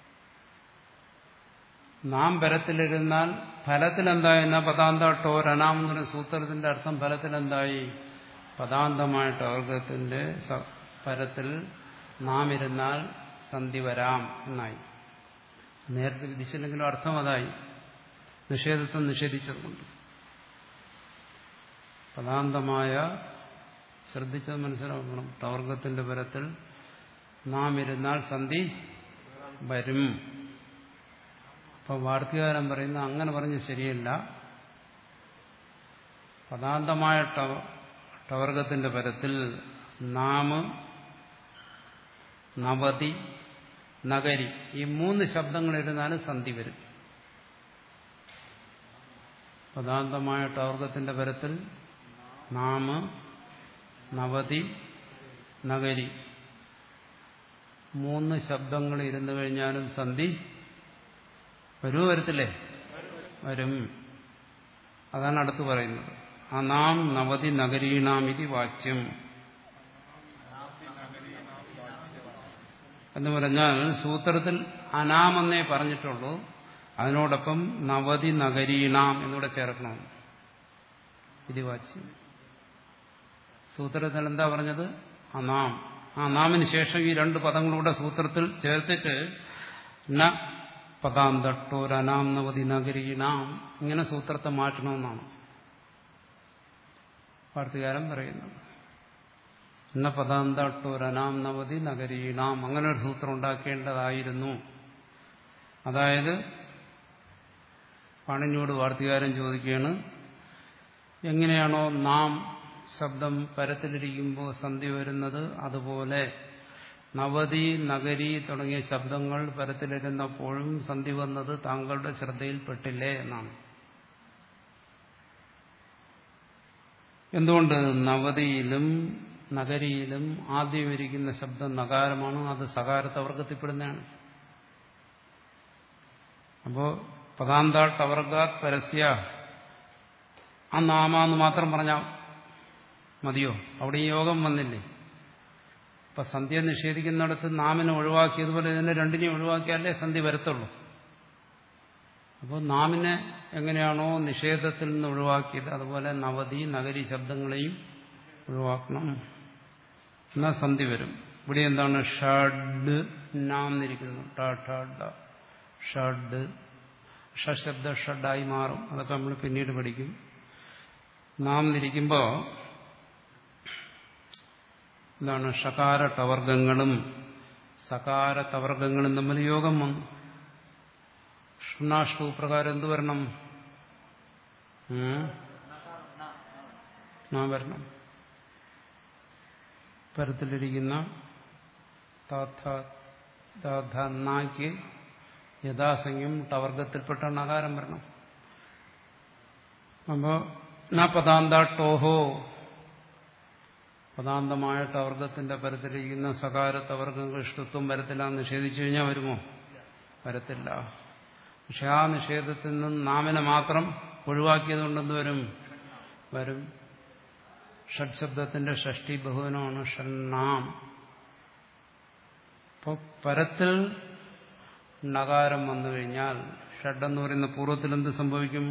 നാം പരത്തിലിരുന്നാൽ ഫലത്തിൽ എന്തായെന്ന പദാന്ത ടോരനാം എന്നൊരു സൂത്രത്തിന്റെ അർത്ഥം ഫലത്തിൽ എന്തായി പദാന്തമായിട്ട് വർഗത്തിന്റെ പരത്തിൽ നാം ഇരുന്നാൽ സന്ധി വരാം എന്നായി നേരത്തെ വിധിച്ചില്ലെങ്കിലും അർത്ഥം അതായി നിഷേധത്തെ നിഷേധിച്ചതുകൊണ്ട് പദാന്തമായ ശ്രദ്ധിച്ചത് മനസ്സിലാക്കണം ടവർഗത്തിന്റെ പരത്തിൽ നാം ഇരുന്നാൽ സന്ധി വരും അപ്പൊ വാർത്തകാരൻ പറയുന്ന അങ്ങനെ പറഞ്ഞ് ശരിയല്ല പദാന്തമായ ടവർഗത്തിന്റെ പരത്തിൽ നാമ നവതി നഗരി ഈ മൂന്ന് ശബ്ദങ്ങൾ ഇരുന്നാലും സന്ധി വരും പദാന്തമായ ടവർഗത്തിന്റെ പരത്തിൽ നാമ നവതി നഗരി മൂന്ന് ശബ്ദങ്ങൾ ഇരുന്നു കഴിഞ്ഞാലും സന്ധി വരുമോ വരത്തില്ലേ വരും അതാണ് അടുത്ത് പറയുന്നത് അനാം നവതി നഗരീണാം ഇതി വാച്യം എന്ന് പറഞ്ഞാൽ സൂത്രത്തിൽ അനാമെന്നേ പറഞ്ഞിട്ടുള്ളൂ അതിനോടൊപ്പം നവതി നഗരീണാം എന്നൂടെ ചേർക്കണം ഇത് വാച്യം സൂത്രത്തിൽ എന്താ പറഞ്ഞത് അനാം ആ നാമിന് ശേഷം ഈ രണ്ട് പദങ്ങളൂടെ സൂത്രത്തിൽ ചേർത്തിട്ട് ന പദാന്തട്ടോരനാം നവതി നഗരീണാം ഇങ്ങനെ സൂത്രത്തെ മാറ്റണമെന്നാണ് വാർത്തകാരൻ പറയുന്നത് എന്ന പദാന്തട്ടോരനാം നവതി നഗരീണാം അങ്ങനെ ഒരു സൂത്രം ഉണ്ടാക്കേണ്ടതായിരുന്നു അതായത് പാണിനിയോട് വാർത്തകാരൻ ചോദിക്കുകയാണ് എങ്ങനെയാണോ നാം ശബ്ദം പരത്തിലിരിക്കുമ്പോൾ സന്ധി വരുന്നത് അതുപോലെ നവതി നഗരി തുടങ്ങിയ ശബ്ദങ്ങൾ പരത്തിലിരുന്നപ്പോഴും സന്ധി വന്നത് താങ്കളുടെ ശ്രദ്ധയിൽപ്പെട്ടില്ലേ എന്നാണ് എന്തുകൊണ്ട് നവതിയിലും നഗരിയിലും ആദ്യം ഇരിക്കുന്ന ശബ്ദം നകാരമാണ് അത് സകാരത്തവർഗത്തിൽപ്പെടുന്നതാണ് അപ്പോ പദാന്താട്ടവർഗാത് പരസ്യ ആ നാമാന്ന് മാത്രം പറഞ്ഞാൽ മതിയോ അവിടെ ഈ യോഗം വന്നില്ലേ ഇപ്പൊ സന്ധ്യ നിഷേധിക്കുന്നിടത്ത് നാമിനെ ഒഴിവാക്കിയതുപോലെ ഇതിനെ രണ്ടിനെയും ഒഴിവാക്കിയാലേ സന്ധ്യ വരത്തുള്ളൂ അപ്പോൾ നാമിനെ എങ്ങനെയാണോ നിഷേധത്തിൽ നിന്ന് ഒഴിവാക്കിയത് അതുപോലെ നവതി നഗരി ശബ്ദങ്ങളെയും ഒഴിവാക്കണം എന്നാൽ സന്ധി വരും ഇവിടെ എന്താണ് ഷഡ് നാം എന്നിരിക്കുന്നു ഷഡ് ഷശബ്ദ ഷഡായി മാറും അതൊക്കെ നമ്മൾ പിന്നീട് പഠിക്കും നാം നിരിക്കുമ്പോൾ എന്താണ് ഷകാര ടവർഗങ്ങളും സകാര തവർഗങ്ങളും തമ്മിൽ യോഗം വന്നു ഷുണാഷ്ടു പ്രകാരം എന്ത് വരണം നാ വരണം പരത്തിലിരിക്കുന്ന നായ്ക്ക് യഥാസംഖ്യം ടവർഗത്തിൽപ്പെട്ട നകാരം വരണം അപ്പോ ന പദാന്ത ടോഹോ പദാന്തമായ ടവർഗത്തിന്റെ പരത്തിലിരിക്കുന്ന സകാര തവർഗങ്ങൾ ഇഷ്ടത്വം വരത്തില്ല നിഷേധിച്ചു കഴിഞ്ഞാൽ വരുമോ വരത്തില്ല പക്ഷെ ആ നിഷേധത്തിൽ നിന്നും നാമിനെ മാത്രം ഒഴിവാക്കിയതുകൊണ്ടെന്ത് വരും വരും ഷഡ്ശബ്ദത്തിന്റെ ഷഷ്ടി ബഹുവനമാണ് ഷണ്ണാം അപ്പോൾ പരത്തിൽ നകാരം വന്നു കഴിഞ്ഞാൽ ഷഡ് എന്ന് പറയുന്ന പൂർവ്വത്തിൽ എന്ത് സംഭവിക്കും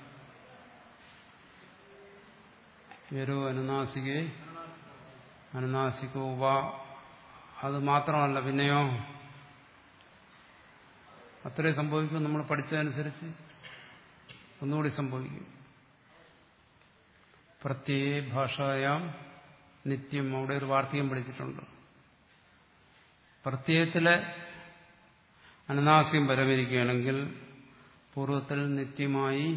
യരോ അനുനാസികെ അനുനാസികോ വ അത് മാത്രമല്ല പിന്നെയോ അത്രേ സംഭവിക്കും നമ്മൾ പഠിച്ചതനുസരിച്ച് ഒന്നുകൂടി സംഭവിക്കും പ്രത്യേക ഭാഷായാം നിത്യം അവിടെ ഒരു വാർത്തകം പഠിച്ചിട്ടുണ്ട് പ്രത്യയത്തിലെ അനുനാസ്യം വരവിരിക്കുകയാണെങ്കിൽ പൂർവ്വത്തിൽ നിത്യമായി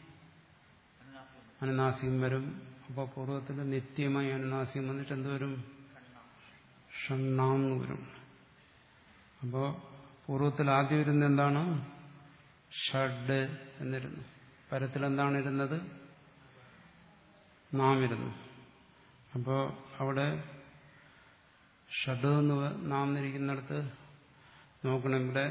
അനുനാസ്യം വരും അപ്പോൾ പൂർവ്വത്തിൽ നിത്യമായി അനുനാസ്യം വന്നിട്ട് എന്തുവരും ഷണ്ണാന്ന് വരും അപ്പോൾ പൂർവ്വത്തിൽ ആദ്യം ഇരുന്ന എന്താണ് ഷഡ് എന്നിരുന്നു പരത്തിൽ എന്താണ് ഇരുന്നത് നാം ഇരുന്നു അപ്പോൾ അവിടെ ഷഡ് എന്ന് നാം ഇരിക്കുന്നിടത്ത് നോക്കണം ഇവിടെ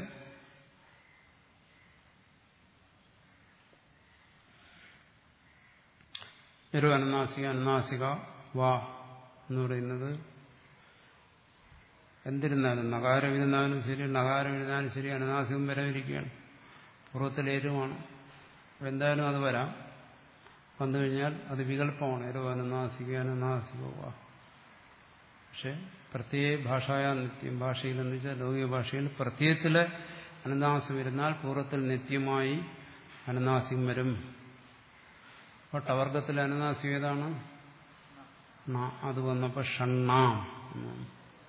ഒരു അനുനാസിക അനുനാസിക വാ എന്ന് പറയുന്നത് എന്തിരുന്നാലും നകാരം ഇരുന്നാലും ശരി നകാരം ഇരുന്നാലും ശരി അനുനാസികം വരവിരിക്കുകയാണ് പൂർവ്വത്തിലേരുമാണ് അപ്പോൾ എന്തായാലും അത് വരാം വന്നു കഴിഞ്ഞാൽ അത് വികല്പമാണ് ഏരോ അനുനാസിക അനുനാസികവ പക്ഷെ പ്രത്യേക ഭാഷായ നിത്യം ഭാഷയിൽ എന്ന് വെച്ചാൽ ലൗകിക ഭാഷയിൽ പ്രത്യയത്തിലെ അനുനാസം ഇരുന്നാൽ പൂർവ്വത്തിൽ നിത്യമായി അനുനാസികം വരും അപ്പോൾ ടവർഗത്തിലെ അനുനാസികം ഏതാണ് ന. അത് വന്നപ്പോൾ ഷണ്ണാം എന്നാണ്.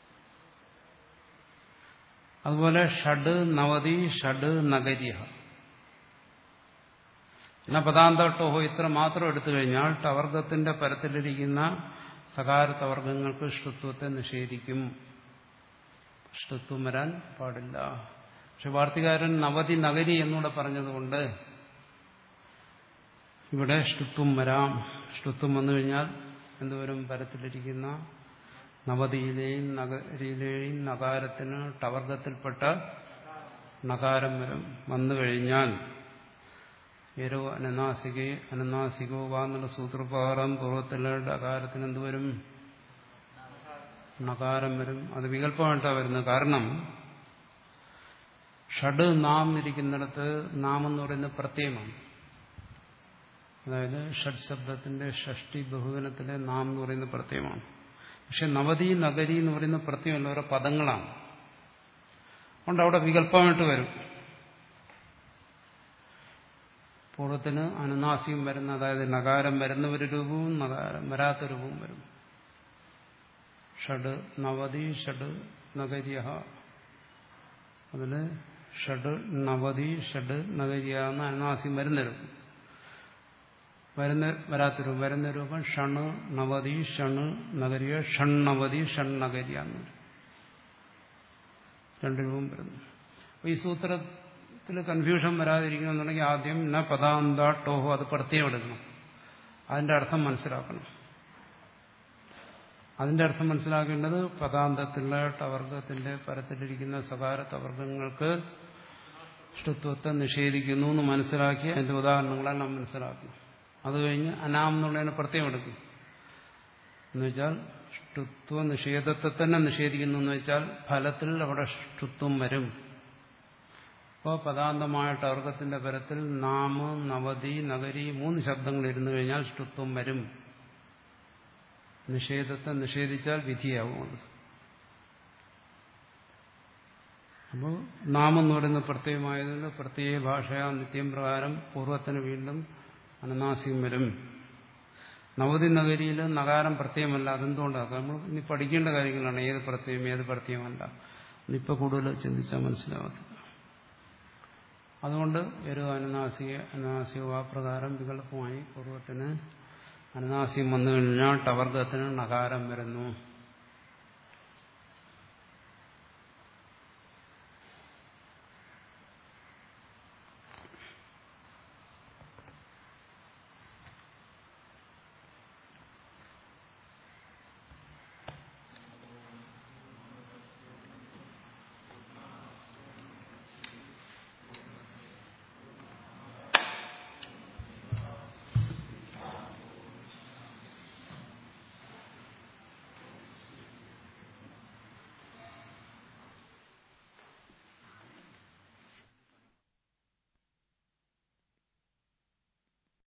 അതുപോലെ ഷഡ് നവതി ഷഡ് നഗര്യ എന്ന പദാന്തോഹോ ഇത്ര മാത്രം എടുത്തു കഴിഞ്ഞാൽ ടവർഗത്തിന്റെ പരത്തിലിരിക്കുന്ന സകാരത്തവർഗങ്ങൾക്ക് ഷ്ടുത്വത്തെ നിഷേധിക്കും ഷ്ടുത്വം വരാൻ പാടില്ല പക്ഷെ വാർത്തികാരൻ നവതി നഗരി എന്നൂടെ പറഞ്ഞതുകൊണ്ട് ഇവിടെ ഷ്ടുത്വം വരാം ഷ്ടുത്വം വന്നു കഴിഞ്ഞാൽ എന്തുവരും പരത്തിലിരിക്കുന്ന നവതിയിലെയും നഗരിയിലെയും നകാരത്തിന് ടവർഗത്തിൽപ്പെട്ട നകാരം വരും വന്നു കഴിഞ്ഞാൽ ഏരോ അനനാസികേ അനനാസികോ വാ എന്നുള്ള സൂത്രപ്രകാരം പൂർവ്വത്തിലെ ഡകാരത്തിന് എന്തുവരും നകാരം വരും അത് വികല്പമായിട്ടാണ് വരുന്നത് കാരണം ഷഡ് നാം ഇരിക്കുന്നിടത്ത് നാം എന്ന് പറയുന്നത് പ്രത്യയമാണ് അതായത് ഷഡ് ശബ്ദത്തിന്റെ ഷഷ്ടി ബഹുവനത്തിലെ നാം എന്ന് പറയുന്ന പ്രത്യയമാണ് പക്ഷെ നവതി നഗരി എന്ന് പറയുന്ന പ്രത്യേകമല്ല ഓരോ പദങ്ങളാണ് അതുകൊണ്ട് അവിടെ വികല്പമായിട്ട് വരും പൂർവ്വത്തിന് അനുനാസികം വരുന്ന അതായത് നകാരം വരുന്ന ഒരു രൂപവും നകാരം വരാത്ത രൂപവും വരും ഷഡ് നവതി ഷഡ് നഗര്യ അതില് ഷഡ് നവതി ഷഡ് നഗര്യ എന്ന അനുനാസികം വരുന്ന രൂപം വരുന്ന വരാത്ത രൂപം വരുന്ന രൂപം ഷണ് നവതി ഷണ് നഗരിയ ഷണ്ണവതി ഷണ്ണഗരിയ എന്ന് രണ്ട് രൂപം വരുന്നു അപ്പൊ ഈ സൂത്രത്തിൽ കൺഫ്യൂഷൻ വരാതിരിക്കണമെന്നുണ്ടെങ്കിൽ ആദ്യം ന പദാന്ത ടോഹോ അത് പ്രത്യേകം എടുക്കണം അതിന്റെ അർത്ഥം മനസ്സിലാക്കണം അതിന്റെ അർത്ഥം മനസ്സിലാക്കേണ്ടത് പദാന്തത്തിലുള്ള ടവർഗത്തിന്റെ പരത്തിലിരിക്കുന്ന സകാര തവർഗങ്ങൾക്ക് ഇഷ്ടത്വത്തെ നിഷേധിക്കുന്നു എന്ന് മനസ്സിലാക്കി അതിന്റെ ഉദാഹരണങ്ങളെല്ലാം മനസ്സിലാക്കണം അത് കഴിഞ്ഞ് അനാം എന്നുള്ളതിനെ പ്രത്യേകം എടുക്കും എന്നുവെച്ചാൽ ഷ്ടുത്വ നിഷേധത്തെ തന്നെ നിഷേധിക്കുന്നു എന്ന് വെച്ചാൽ ഫലത്തിൽ അവിടെ ഷ്ടുത്വം വരും അപ്പോൾ പദാന്തമായ ടവർഗത്തിന്റെ പരത്തിൽ നാമ നവതി നഗരി മൂന്ന് ശബ്ദങ്ങൾ ഇരുന്നു കഴിഞ്ഞാൽ ഷ്ടുത്വം വരും നിഷേധത്തെ നിഷേധിച്ചാൽ വിധിയാവും അത് അപ്പോൾ നാമം എന്ന് പറയുന്ന പ്രത്യേകമായതുകൊണ്ട് പ്രത്യേക ഭാഷയാ നിത്യം പ്രകാരം പൂർവ്വത്തിന് വീണ്ടും അനുനാസികം വരും നവതി നഗരിയിൽ നഗാരം പ്രത്യേകമല്ല അതെന്തുകൊണ്ടാണ് നമ്മൾ ഇനി പഠിക്കേണ്ട കാര്യങ്ങളാണ് ഏത് പ്രത്യേകം ഏത് പ്രത്യേകമല്ല ഇന്നിപ്പോൾ കൂടുതൽ ചിന്തിച്ചാൽ മനസ്സിലാവത്തില്ല അതുകൊണ്ട് ഒരു അനുനാസിക അനുനാസിക ആ പ്രകാരം വികല്പമായി പൂർവ്വത്തിന് അനുനാസികം വന്നു കഴിഞ്ഞാൽ ടവർഗത്തിന് നകാരം വരുന്നു